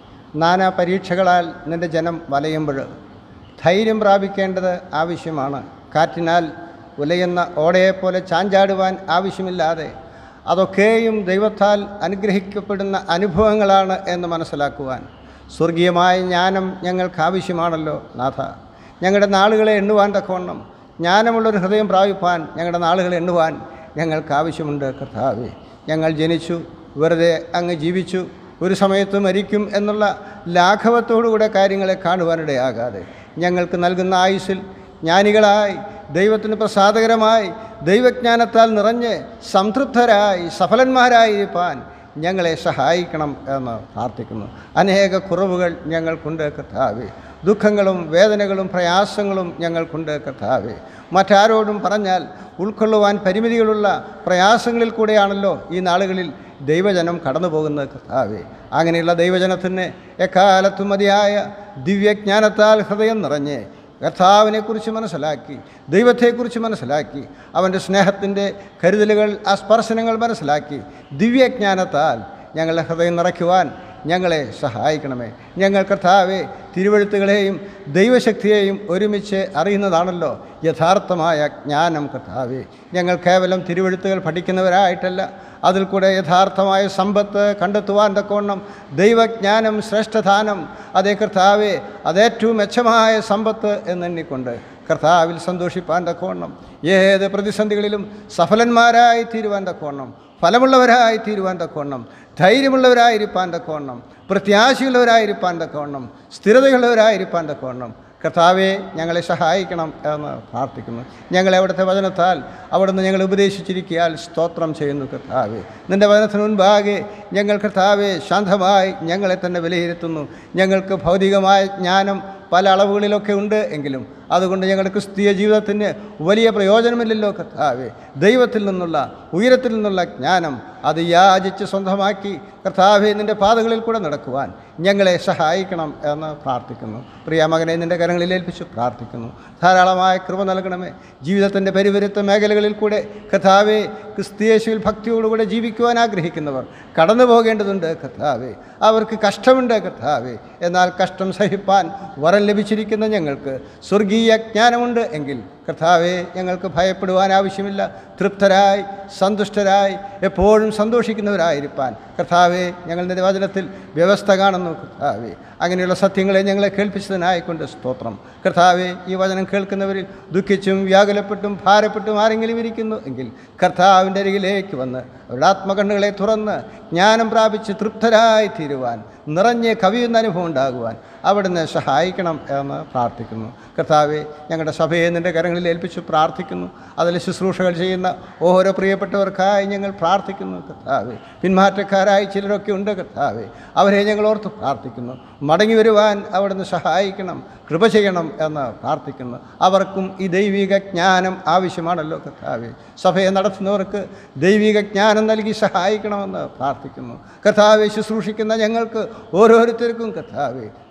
നാനാ പരീക്ഷകളാൽ നിൻ്റെ ജനം വലയുമ്പോൾ ധൈര്യം പ്രാപിക്കേണ്ടത് ആവശ്യമാണ് കാറ്റിനാൽ ഉലയുന്ന ഓടയെപ്പോലെ ചാഞ്ചാടുവാൻ ആവശ്യമില്ലാതെ അതൊക്കെയും ദൈവത്താൽ അനുഗ്രഹിക്കപ്പെടുന്ന അനുഭവങ്ങളാണ് എന്ന് മനസ്സിലാക്കുവാൻ സ്വർഗീയമായ ജ്ഞാനം ഞങ്ങൾക്ക് ആവശ്യമാണല്ലോ നാഥ ഞങ്ങളുടെ നാളുകളെ എണ്ണുവാൻ തക്കവണ്ണം ജ്ഞാനമുള്ളൊരു ഹൃദയം പ്രാപിപ്പാൻ ഞങ്ങളുടെ നാളുകളെ എണ്ണുവാൻ ഞങ്ങൾക്ക് ആവശ്യമുണ്ട് കർത്താവേ ഞങ്ങൾ ജനിച്ചു വെറുതെ അങ്ങ് ജീവിച്ചു ഒരു സമയത്ത് മരിക്കും എന്നുള്ള ലാഘവത്തോടുകൂടെ കാര്യങ്ങളെ കാണുവാനിടയാകാതെ ഞങ്ങൾക്ക് നൽകുന്ന ആയുസ്സിൽ ജ്ഞാനികളായി ദൈവത്തിന് പ്രസാദകരമായി ദൈവജ്ഞാനത്താൽ നിറഞ്ഞ് സംതൃപ്തരായി സഫലന്മാരായിരിക്കാൻ ഞങ്ങളെ സഹായിക്കണം എന്ന് പ്രാർത്ഥിക്കുന്നു അനേക കുറവുകൾ ഞങ്ങൾക്കുണ്ട് കർത്താവേ ദുഃഖങ്ങളും വേദനകളും പ്രയാസങ്ങളും ഞങ്ങൾക്കുണ്ട് കർത്താവേ മറ്റാരോടും പറഞ്ഞാൽ ഉൾക്കൊള്ളുവാൻ പരിമിതികളുള്ള പ്രയാസങ്ങളിൽ കൂടെയാണല്ലോ ഈ നാളുകളിൽ ദൈവജനം കടന്നു പോകുന്നത് കർത്താവേ അങ്ങനെയുള്ള ദൈവജനത്തിന് എക്കാലത്തും മതിയായ ദിവ്യജ്ഞാനത്താൽ ഹൃദയം നിറഞ്ഞ് കർത്താവിനെക്കുറിച്ച് മനസ്സിലാക്കി ദൈവത്തെക്കുറിച്ച് മനസ്സിലാക്കി അവൻ്റെ സ്നേഹത്തിൻ്റെ കരുതലുകൾ ആ സ്പർശനങ്ങൾ മനസ്സിലാക്കി ദിവ്യജ്ഞാനത്താൽ ഞങ്ങളുടെ ഹൃദയം നിറയ്ക്കുവാൻ ഞങ്ങളെ സഹായിക്കണമേ ഞങ്ങൾ കർത്താവെ തിരുവഴുത്തുകളെയും ദൈവശക്തിയെയും ഒരുമിച്ച് അറിയുന്നതാണല്ലോ യഥാർത്ഥമായ ജ്ഞാനം കർത്താവെ ഞങ്ങൾ കേവലം തിരുവഴുത്തുകൾ പഠിക്കുന്നവരായിട്ടല്ല അതിൽ കൂടെ യഥാർത്ഥമായ സമ്പത്ത് കണ്ടെത്തുവാൻ തക്കവണ്ണം ദൈവജ്ഞാനം ശ്രേഷ്ഠദാനം അതേ കർത്താവെ അതേറ്റവും മെച്ചമായ സമ്പത്ത് എന്നെണ്ണിക്കൊണ്ട് കർത്താവിൽ സന്തോഷിപ്പാൻ തക്കവണ്ണം ഏത് പ്രതിസന്ധികളിലും സഫലന്മാരായി തീരുവാൻ തക്കവണ്ണം ഫലമുള്ളവരായി തീരുവാൻ തക്കവണ്ണം ധൈര്യമുള്ളവരായിരിക്കാൻ തക്കവണ്ണം പ്രത്യാശയുള്ളവരായിരിക്കാൻ തക്കവണ്ണം സ്ഥിരതയുള്ളവരായിരിക്കാൻ തക്കവണ്ണം കർത്താവെ ഞങ്ങളെ സഹായിക്കണം എന്ന് പ്രാർത്ഥിക്കുന്നു ഞങ്ങളെ അവിടുത്തെ വചനത്താൽ അവിടുന്ന് ഞങ്ങൾ ഉപദേശിച്ചിരിക്കിയാൽ സ്തോത്രം ചെയ്യുന്നു കർത്താവെ നിൻ്റെ വചനത്തിന് മുൻപാകെ ഞങ്ങൾ കർത്താവെ ശാന്തമായി ഞങ്ങളെ തന്നെ വിലയിരുത്തുന്നു ഞങ്ങൾക്ക് ഭൗതികമായ ജ്ഞാനം പല അളവുകളിലൊക്കെ ഉണ്ട് എങ്കിലും അതുകൊണ്ട് ഞങ്ങളുടെ ക്രിസ്തീയ ജീവിതത്തിന് വലിയ പ്രയോജനമില്ലല്ലോ കർത്താവെ ദൈവത്തിൽ നിന്നുള്ള ഉയരത്തിൽ നിന്നുള്ള ജ്ഞാനം അത് യാചിച്ച് സ്വന്തമാക്കി കർത്താവെ നിൻ്റെ പാതകളിൽ കൂടെ നടക്കുവാൻ ഞങ്ങളെ സഹായിക്കണം എന്ന് പ്രാർത്ഥിക്കുന്നു പ്രിയ മകനെ നിൻ്റെ കരങ്ങളിൽ ഏൽപ്പിച്ചു പ്രാർത്ഥിക്കുന്നു ധാരാളമായ കൃപ നൽകണമേ ജീവിതത്തിൻ്റെ പരിവരുത്ത മേഖലകളിൽ കൂടെ കർത്താവെ ക്രിസ്തീയേശുവിൽ ഭക്തിയോടുകൂടെ ജീവിക്കുവാൻ ആഗ്രഹിക്കുന്നവർ കടന്നു പോകേണ്ടതുണ്ട് കർത്താവെ അവർക്ക് കഷ്ടമുണ്ട് കർത്താവെ എന്നാൽ കഷ്ടം സഹിപ്പാൻ വരം ലഭിച്ചിരിക്കുന്ന ഞങ്ങൾക്ക് സ്വർഗീയ ജ്ഞാനമുണ്ട് എങ്കിൽ കർത്താവെ ഞങ്ങൾക്ക് ഭയപ്പെടുവാൻ ആവശ്യമില്ല തൃപ്തരായി സന്തുഷ്ടരായി എപ്പോഴും സന്തോഷിക്കുന്നവരായിരിക്കാൻ കർത്താവെ ഞങ്ങൾ നിന്റെ വചനത്തിൽ വ്യവസ്ഥ കാണുന്നു കർത്താവെ അങ്ങനെയുള്ള സത്യങ്ങളെ ഞങ്ങളെ കേൾപ്പിച്ചതിനായിക്കൊണ്ട് സ്തോത്രം കർത്താവെ ഈ വചനം കേൾക്കുന്നവരിൽ ദുഃഖിച്ചും വ്യാകുലപ്പെട്ടും ഭാരപ്പെട്ടും ആരെങ്കിലും ഇരിക്കുന്നു എങ്കിൽ കർത്താവിൻ്റെ അരികിലേക്ക് വന്ന് അവരുടെ ആത്മകണ്ണുകളെ തുറന്ന് ജ്ഞാനം പ്രാപിച്ച് തൃപ്തരായി തീരുവാൻ നിറഞ്ഞ് കവിയുന്ന അനുഭവം ഉണ്ടാകുവാൻ അവിടുന്ന് സഹായിക്കണം എന്ന് പ്രാർത്ഥിക്കുന്നു കർത്താവെ ഞങ്ങളുടെ സഭയെ നിൻ്റെ കരങ്ങളിൽ ഏൽപ്പിച്ച് പ്രാർത്ഥിക്കുന്നു അതിൽ ശുശ്രൂഷകൾ ചെയ്യുന്ന ഓരോ പ്രിയപ്പെട്ടവർക്കായി ഞങ്ങൾ പ്രാർത്ഥിക്കുന്നു കർത്താവെ പിന്മാറ്റക്കാരായി ചിലരൊക്കെ ഉണ്ട് കർത്താവെ അവരെ ഞങ്ങൾ ഓർത്ത് പ്രാർത്ഥിക്കുന്നു മടങ്ങി വരുവാൻ അവിടുന്ന് സഹായിക്കണം കൃപ ചെയ്യണം എന്ന് പ്രാർത്ഥിക്കുന്നു അവർക്കും ഈ ദൈവിക ജ്ഞാനം ആവശ്യമാണല്ലോ കർത്താവെ സഭയെ നടത്തുന്നവർക്ക് ദൈവിക ജ്ഞാനം നൽകി സഹായിക്കണമെന്ന് പ്രാർത്ഥിക്കുന്നു കർത്താവെ ശുശ്രൂഷിക്കുന്ന ഞങ്ങൾക്ക് ഓരോരുത്തർക്കും കർത്താവെ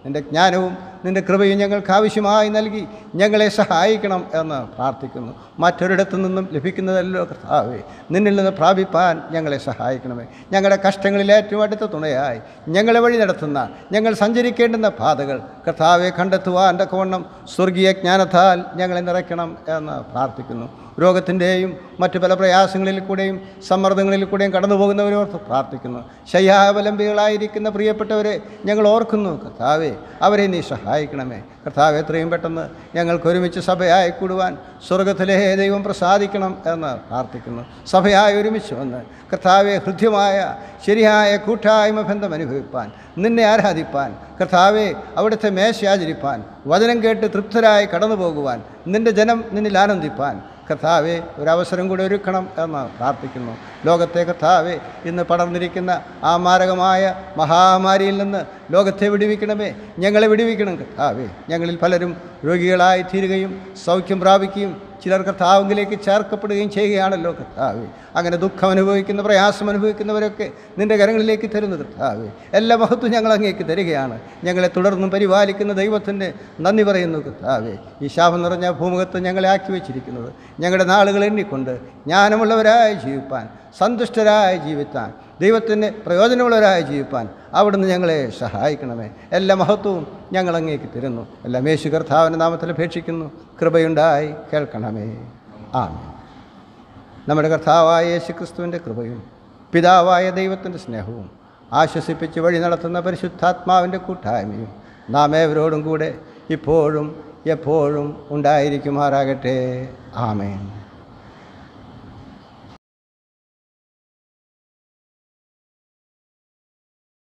നിൻ്റെ ജ്ഞാനവും നിൻ്റെ കൃപയും ഞങ്ങൾക്ക് ആവശ്യമായി നൽകി ഞങ്ങളെ സഹായിക്കണം എന്ന് പ്രാർത്ഥിക്കുന്നു മറ്റൊരിടത്തു നിന്നും ലഭിക്കുന്നതല്ലോ കർത്താവേ നിന്നിൽ നിന്ന് പ്രാപിപ്പാൻ ഞങ്ങളെ സഹായിക്കണമേ ഞങ്ങളുടെ കഷ്ടങ്ങളിൽ ഏറ്റവും അടുത്ത തുണയായി ഞങ്ങളെ വഴി നടത്തുന്ന ഞങ്ങൾ സഞ്ചരിക്കേണ്ടുന്ന പാതകൾ കർത്താവെ കണ്ടെത്തുവാൻ തക്കവണ്ണം സ്വർഗീയ ജ്ഞാനത്താൽ ഞങ്ങളെ നിറയ്ക്കണം എന്ന് പ്രാർത്ഥിക്കുന്നു രോഗത്തിൻ്റെയും മറ്റു പല പ്രയാസങ്ങളിൽ കൂടെയും സമ്മർദ്ദങ്ങളിൽ കൂടെയും കടന്നു പോകുന്നവരെ ഓർത്ത് പ്രാർത്ഥിക്കുന്നു ശയ്യാവലംബികളായിരിക്കുന്ന പ്രിയപ്പെട്ടവരെ ഞങ്ങൾ ഓർക്കുന്നു കർത്താവെ അവരെ നീ സഹായിക്കണമേ കർത്താവ് എത്രയും പെട്ടെന്ന് ഞങ്ങൾക്ക് ഒരുമിച്ച് സഭയായി കൂടുവാൻ സ്വർഗത്തിലെ ദൈവം പ്രസാദിക്കണം എന്ന് പ്രാർത്ഥിക്കുന്നു സഭയായി ഒരുമിച്ച് വന്ന് കർത്താവെ ഹൃദ്യമായ ശരിയായ കൂട്ടായ്മ ബന്ധം അനുഭവിപ്പാൻ നിന്നെ ആരാധിപ്പാൻ കർത്താവെ അവിടുത്തെ മേശ ആചരിപ്പാൻ വചനം കേട്ട് തൃപ്തരായി കടന്നു പോകുവാൻ നിൻ്റെ ജനം നിന്നിൽ ആനന്ദിപ്പാൻ കർത്താവെ ഒരവസരം കൂടി ഒരുക്കണം എന്ന് പ്രാർത്ഥിക്കുന്നു ലോകത്തെ കർത്താവെ ഇന്ന് പടർന്നിരിക്കുന്ന ആ മാരകമായ മഹാമാരിയിൽ നിന്ന് ലോകത്തെ വിടുവിക്കണമേ ഞങ്ങളെ വിടുവിക്കണം കർത്താവെ ഞങ്ങളിൽ പലരും രോഗികളായി തീരുകയും സൗഖ്യം പ്രാപിക്കുകയും ചിലർ കർത്താവിലേക്ക് ചേർക്കപ്പെടുകയും ചെയ്യുകയാണല്ലോ കർത്താവെ അങ്ങനെ ദുഃഖം അനുഭവിക്കുന്ന പ്രയാസം അനുഭവിക്കുന്നവരൊക്കെ നിൻ്റെ കരങ്ങളിലേക്ക് തരുന്നു കർത്താവെ എല്ലാ മഹത്വം ഞങ്ങൾ അങ്ങേക്ക് തരികയാണ് ഞങ്ങളെ തുടർന്നും പരിപാലിക്കുന്ന ദൈവത്തിൻ്റെ നന്ദി പറയുന്നു കർത്താവെ ഈ ശാപം നിറഞ്ഞ ഭൂമുഖത്ത് ഞങ്ങളെ ആക്കി വെച്ചിരിക്കുന്നത് ഞങ്ങളുടെ നാളുകൾ എണ്ണിക്കൊണ്ട് ജ്ഞാനമുള്ളവരായി ജീവിപ്പാൻ സന്തുഷ്ടരായി ജീവിക്കാൻ ദൈവത്തിന് പ്രയോജനമുള്ളവരായി ജീവിപ്പാൻ അവിടുന്ന് ഞങ്ങളെ സഹായിക്കണമേ എല്ലാ മഹത്വവും ഞങ്ങൾ അങ്ങേക്ക് തരുന്നു എല്ലാം യേശു കർത്താവിൻ്റെ നാമത്തിൽ അപേക്ഷിക്കുന്നു കൃപയുണ്ടായി കേൾക്കണമേ ആമേൻ നമ്മുടെ കർത്താവായ യേശു ക്രിസ്തുവിൻ്റെ കൃപയും പിതാവായ ദൈവത്തിൻ്റെ സ്നേഹവും ആശ്വസിപ്പിച്ച് വഴി നടത്തുന്ന പരിശുദ്ധാത്മാവിൻ്റെ കൂട്ടായ്മയും നാം ഏവരോടും കൂടെ ഇപ്പോഴും എപ്പോഴും ഉണ്ടായിരിക്കുമാറാകട്ടെ ആമേൻ